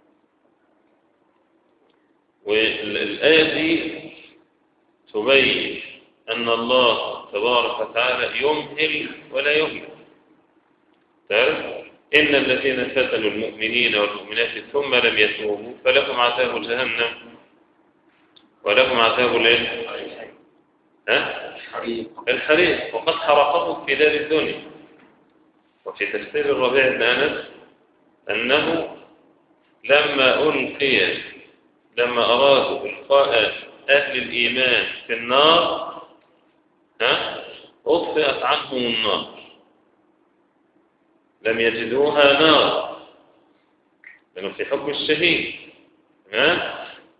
والآية دي تبين أن الله تبارك وتعالى يمهل ولا يهمل تعرف إن الذين فتنوا المؤمنين والمؤمنات ثم لم يتوبوا فلهم عذاب جهنم ولهم عذاب الايه؟ ها؟ الحريق وقد حرقهم في دار الدنيا وفي تفسير الربيع بن أنس أنه لما ألقي لما أرادوا إلقاء أهل الإيمان في النار ها أطفئت عنهم النار لم يجدوها نار لأنه في حكم الشهيد تمام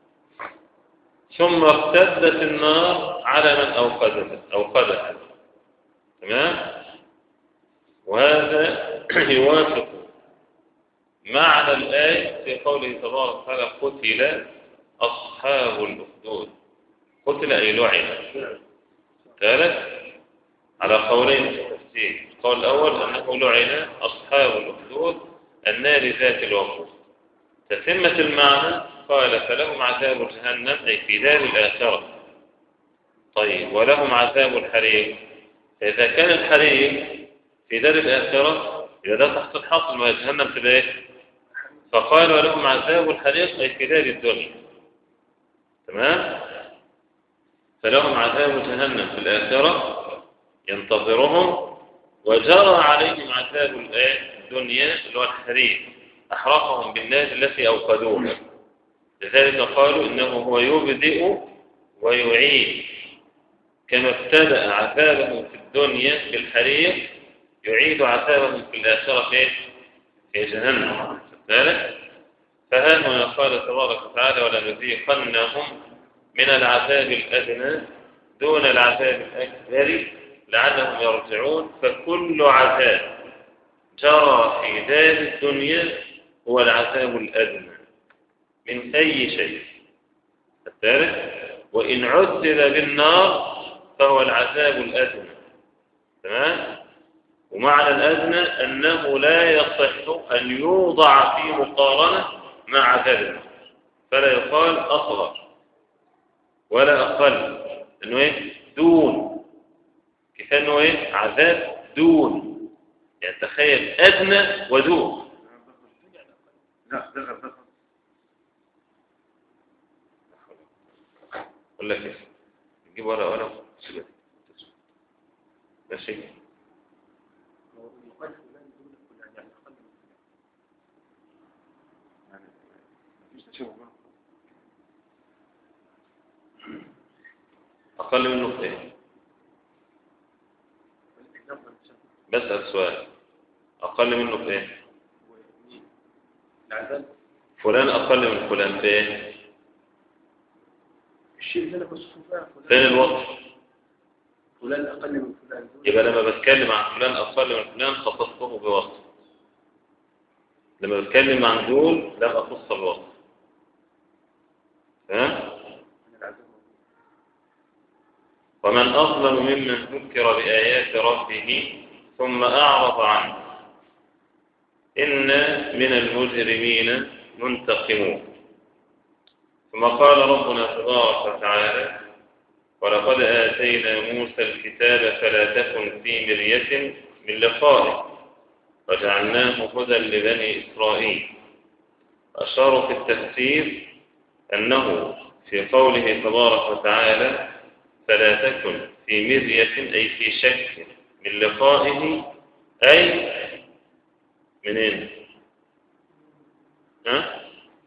ثم ارتدت النار على من أوقدها أوقدها تمام وهذا يوافق معنى الآية في قوله تبارك وتعالى قتل أصحاب الأخدود قتل أي لعن ثالث على قولين في التفسير القول الأول أنه لعن أصحاب الأخدود النار ذات الوقود تتمة المعنى قال فلهم عذاب جهنم أي في دار الآخرة طيب ولهم عذاب الحريق إذا كان الحريق في دار الآخرة إذا ده تحت الحاصل ما جهنم تبقى إيه؟ فقال ولهم عذاب الحريق أي في دار الدنيا تمام فلهم عذاب جهنم في الآخرة ينتظرهم وجرى عليهم عذاب الدنيا اللي هو الحريق أحرقهم بالنار التي أوقدوها لذلك قالوا إنه هو يبدئ ويعيد كما ابتدأ عذابهم في الدنيا في الحريق يعيد عذابهم في الآخرة في في جهنم ذلك فها هنا قال تبارك وتعالى ولنذيقنهم من العذاب الأدنى دون العذاب الأكبر لعلهم يرجعون فكل عذاب جرى في دار الدنيا هو العذاب الأدنى من أي شيء الثالث وإن عذب بالنار فهو العذاب الأدنى تمام ومعنى الأدنى أنه لا يصح أن يوضع في مقارنة مع عذاب النار فلا يقال أصغر ولا أقل أنه إيه دون كيف أنه إيه عذاب دون يعني تخيل أدنى ودون لا دخل دخل أقول لك إيه نجيب ورقة وقلم سيبها ماشي يقال فلان دون فلان يعني أقل من فلان يعني مفيش تشابه بينهم أقل منه في إيه الإجابة تشابه بسأل سؤال أقل منه في إيه ومين العذاب فلان أقل من فلان في إيه الشيء اللي أنا بصفه بقى فين فلان الوقت فلان أقل من فلان دون يبقى لما بتكلم عن فلان أقل من فلان خصصته بوصف لما بتكلم عن دول لم أخص الوصف ها من العذاب ومن أظلم ممن ذكر بآيات ربه ثم أعرض عنه إن من المجرمين منتقمون ثم قال ربنا تبارك وتعالى ولقد آتينا موسى الكتاب فلا تكن في مرية من لقائه وجعلناه هدى لبني إسرائيل أشاروا في التفسير أنه في قوله تبارك وتعالى فلا تكن في مرية أي في شك من لقائه أي منين ها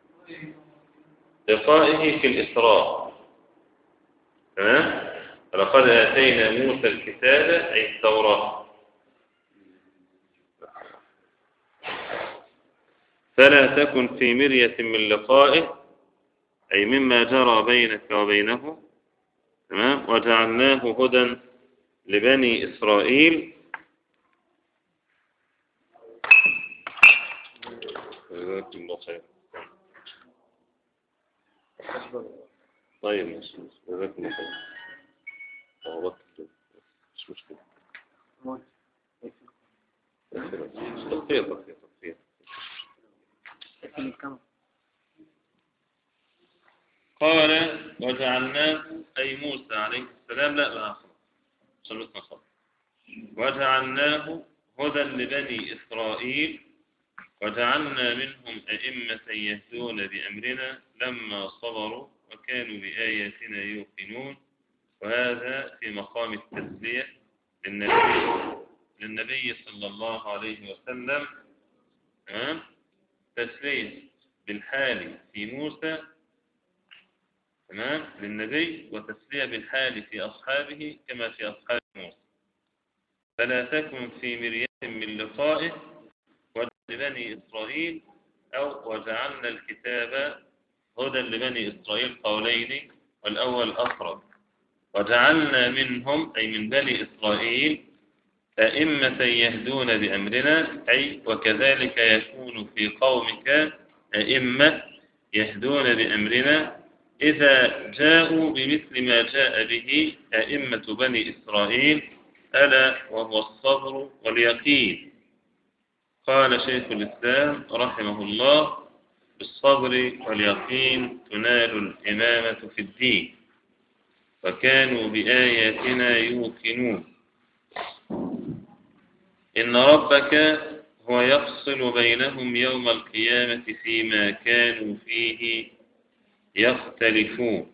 لقائه في الإسراء تمام ولقد آتينا موسى الكتاب أي التوراة فلا تكن في مرية من لقائه أي مما جرى بينك وبينه تمام وجعلناه هدى لبني إسرائيل جزاكم الله خير طيب ماشي جزاكم الله خير طولت كده. مش مشكلة تغطية تغطية تغطية قال وجعلناه أي موسى عليه السلام لا لا خلاص صلتنا خلاص وجعلناه هدى لبني إسرائيل وجعلنا منهم أئمة يهدون بأمرنا لما صبروا وكانوا بآياتنا يوقنون وهذا في مقام التسلية للنبي للنبي صلى الله عليه وسلم ها؟ تسلية بالحال في موسى تمام للنبي وتسلية بالحال في أصحابه كما في أصحاب موسى فلا تكن في مرية من لقائه لبني إسرائيل أو وجعلنا الكتاب هدى لبني إسرائيل قولين والأول أقرب وجعلنا منهم أي من بني إسرائيل أئمة يهدون بأمرنا أي وكذلك يكون في قومك أئمة يهدون بأمرنا إذا جاءوا بمثل ما جاء به أئمة بني إسرائيل ألا وهو الصبر واليقين قال شيخ الإسلام رحمه الله بالصبر واليقين تنال الإمامة في الدين وكانوا بآياتنا يوقنون إن ربك هو يفصل بينهم يوم القيامة فيما كانوا فيه يختلفون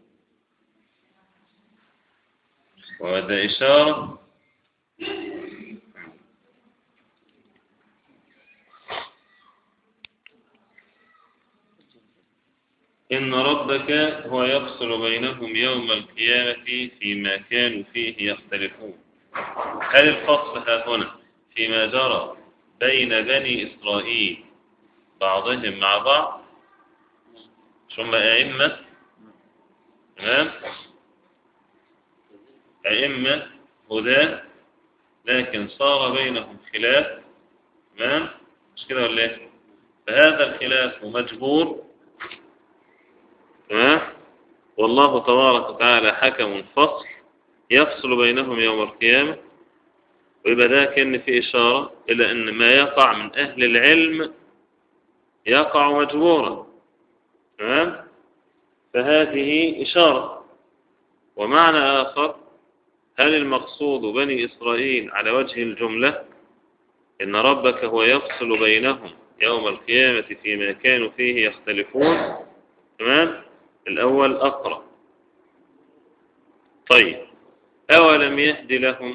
وهذا إشارة إن ربك هو يفصل بينهم يوم القيامة فيما كانوا فيه يختلفون هل الفصل ها هنا فيما جرى بين بني إسرائيل بعضهم مع بعض ثم أئمة تمام أئمة هدى لكن صار بينهم خلاف تمام مش كده ولا ايه فهذا الخلاف مجبور تمام والله تبارك وتعالى حكم فصل يفصل بينهم يوم القيامة ويبقى ده كان في إشارة إلى أن ما يقع من أهل العلم يقع مجبورا تمام فهذه إشارة ومعنى آخر هل المقصود بني إسرائيل على وجه الجملة إن ربك هو يفصل بينهم يوم القيامة فيما كانوا فيه يختلفون تمام الأول أقرأ طيب أولم يهدي لهم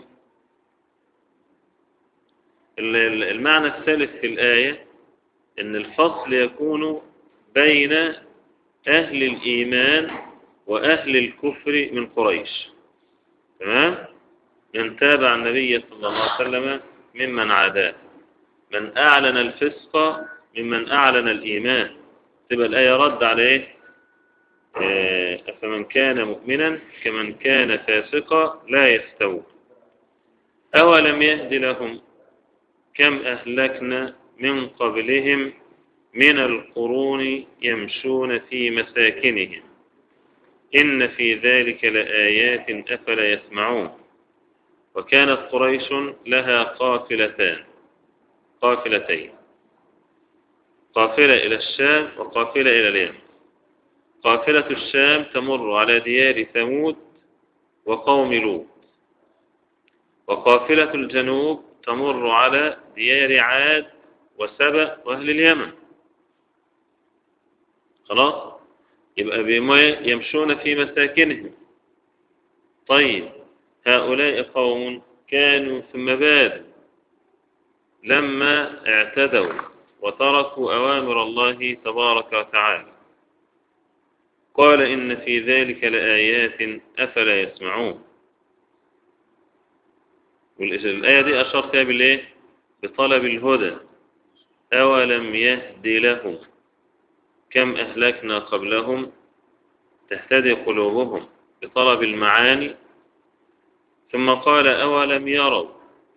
المعنى الثالث في الآية أن الفصل يكون بين أهل الإيمان وأهل الكفر من قريش تمام من تابع النبي صلى الله عليه وسلم ممن عاداه من أعلن الفسق ممن أعلن الإيمان تبقى الآية رد عليه أفمن كان مؤمنا كمن كان فاسقا لا يستوي أولم يهد لهم كم أهلكنا من قبلهم من القرون يمشون في مساكنهم إن في ذلك لآيات أفلا يسمعون وكانت قريش لها قافلتان قافلتين قافلة إلى الشام وقافلة إلى اليمن قافلة الشام تمر على ديار ثمود وقوم لوط وقافلة الجنوب تمر على ديار عاد وسبأ وأهل اليمن خلاص يبقى بما يمشون في مساكنهم طيب هؤلاء قوم كانوا ثم بادوا لما اعتدوا وتركوا أوامر الله تبارك وتعالى قال إن في ذلك لآيات أفلا يسمعون والآية دي أشار فيها بالإيه؟ بطلب الهدى أولم يهد لهم كم أهلكنا قبلهم تهتدي قلوبهم بطلب المعاني ثم قال أولم يروا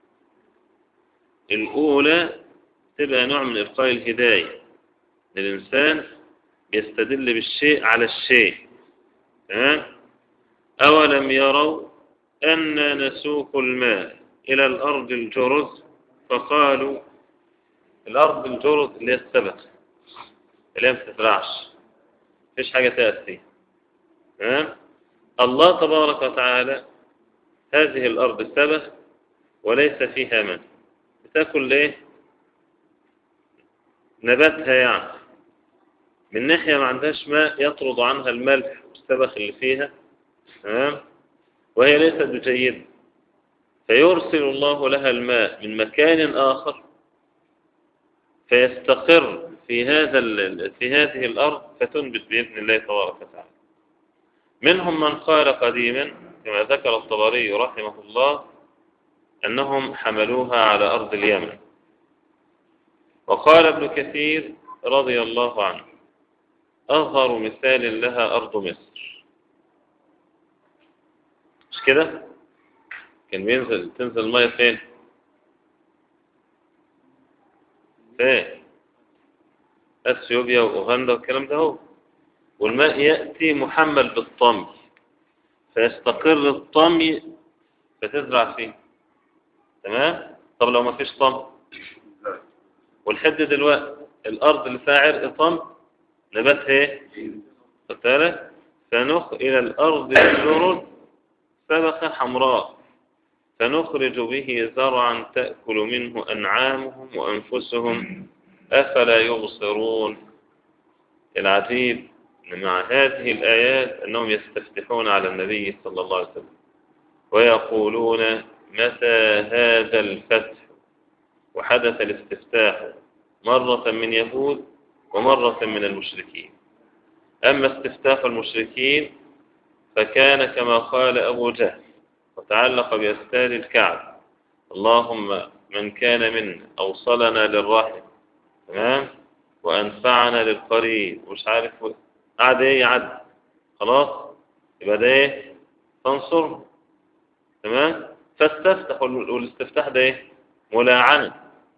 الأولى تبقى نوع من إلقاء الهداية الإنسان يستدل بالشيء على الشيء تمام أولم يروا أن نسوق الماء إلى الأرض الجرز فقالوا الأرض الجرز اللي هي السبت اللي هي ما بتزرعش مفيش حاجة تأتي تمام الله تبارك وتعالى هذه الأرض سبت وليس فيها ماء بتاكل ايه نباتها يعني من ناحية ما عندهاش ماء يطرد عنها الملح والسبخ اللي فيها تمام وهي ليست بجيدة فيرسل الله لها الماء من مكان آخر فيستقر في هذا في هذه الأرض فتنبت بإذن الله تبارك وتعالى منهم من قال قديما كما ذكر الطبري رحمه الله أنهم حملوها على أرض اليمن وقال ابن كثير رضي الله عنه أظهر مثال لها أرض مصر مش كده كان بينزل تنزل المية فين فين اثيوبيا واوغندا والكلام ده هو والماء ياتي محمل بالطمي فيستقر الطمي فتزرع فيه تمام طب لو ما فيش طم والحد دلوقتي الارض اللي فيها عرق طم نباتها ايه خدت بالك فنخ الى الارض بذور سبخه حمراء فنخرج به زرعا تأكل منه أنعامهم وأنفسهم أفلا يبصرون العجيب أن مع هذه الآيات أنهم يستفتحون على النبي صلى الله عليه وسلم ويقولون متى هذا الفتح وحدث الاستفتاح مرة من يهود ومرة من المشركين أما استفتاح المشركين فكان كما قال أبو جهل وتعلق بأستار الكعب اللهم من كان منا أوصلنا للرحم تمام وأنفعنا للقريب ومش عارف قعد إيه يعد خلاص يبقى ده إيه تنصر تمام فاستفتح والاستفتاح ده إيه ملاعنة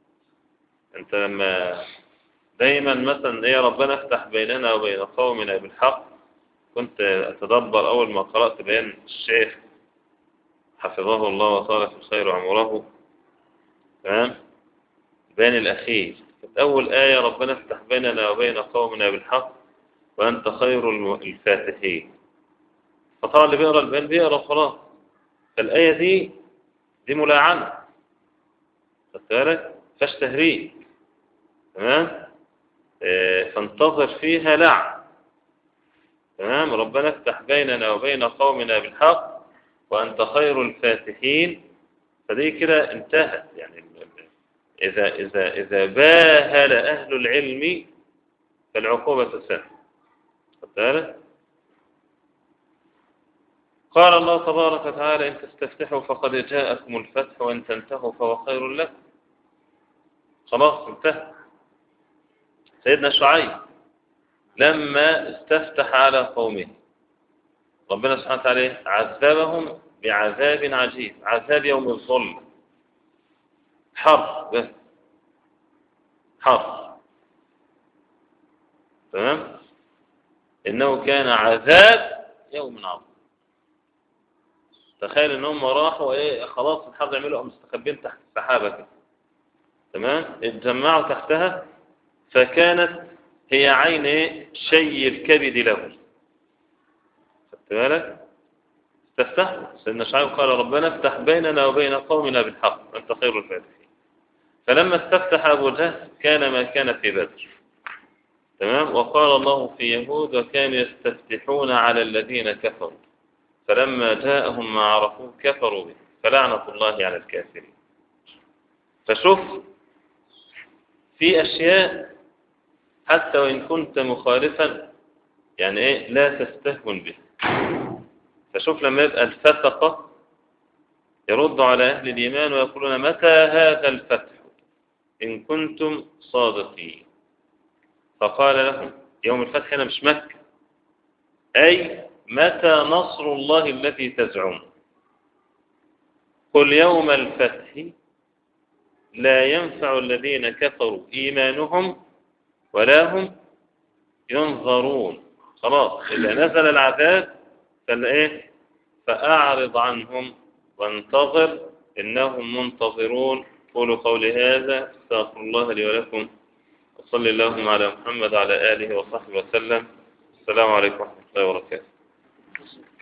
أنت لما دايما مثلا إيه ربنا افتح بيننا وبين قومنا بالحق كنت أتدبر أول ما قرأت بيان الشيخ حفظه الله وطال في الخير عمره تمام بين الأخير كانت أول آية ربنا افتح بيننا وبين قومنا بالحق وأنت خير الفاتحين فطبعا اللي بيقرأ البيان بيقرأ خلاص فالآية دي دي ملاعنة خدت بالك فاش تهريج تمام اه فانتظر فيها لعن تمام ربنا افتح بيننا وبين قومنا بالحق وأنت خير الفاتحين فدي كده انتهت يعني إذا إذا إذا باهل أهل العلم فالعقوبة سهلة بالك قال الله تبارك وتعالى إن تستفتحوا فقد جاءكم الفتح وإن تنتهوا فهو خير لكم خلاص انتهى سيدنا شعيب لما استفتح على قومه ربنا سبحانه وتعالى عذبهم بعذاب عجيب عذاب يوم الظل حر بس حر تمام إنه كان عذاب يوم عظيم تخيل ان هم راحوا ايه خلاص الحر يعملوا مستخبين تحت السحابه كده تمام اتجمعوا تحتها فكانت هي عين ايه شي الكبد له خدت بالك استفتحوا سيدنا شعيب قال ربنا افتح بيننا وبين قومنا بالحق انت خير الفاتحين فلما استفتح ابو جهل كان ما كان في بدر تمام وقال الله في يهود وكانوا يستفتحون على الذين كفروا فلما جاءهم ما عرفوه كفروا به فلعنة الله على الكافرين فشوف في أشياء حتى وإن كنت مخالفا يعني إيه لا تستهون به فشوف لما يبقى الفتقة يرد على أهل الإيمان ويقولون متى هذا الفتح إن كنتم صادقين فقال لهم يوم الفتح هنا مش مكة أي متى نصر الله الذي تزعم قل يوم الفتح لا ينفع الذين كفروا إيمانهم ولا هم ينظرون خلاص إذا نزل العذاب فالإيه فأعرض عنهم وانتظر إنهم منتظرون قولوا قولي هذا استغفر الله لي ولكم وصلي اللهم على محمد وعلى آله وصحبه وسلم السلام عليكم ورحمة الله وبركاته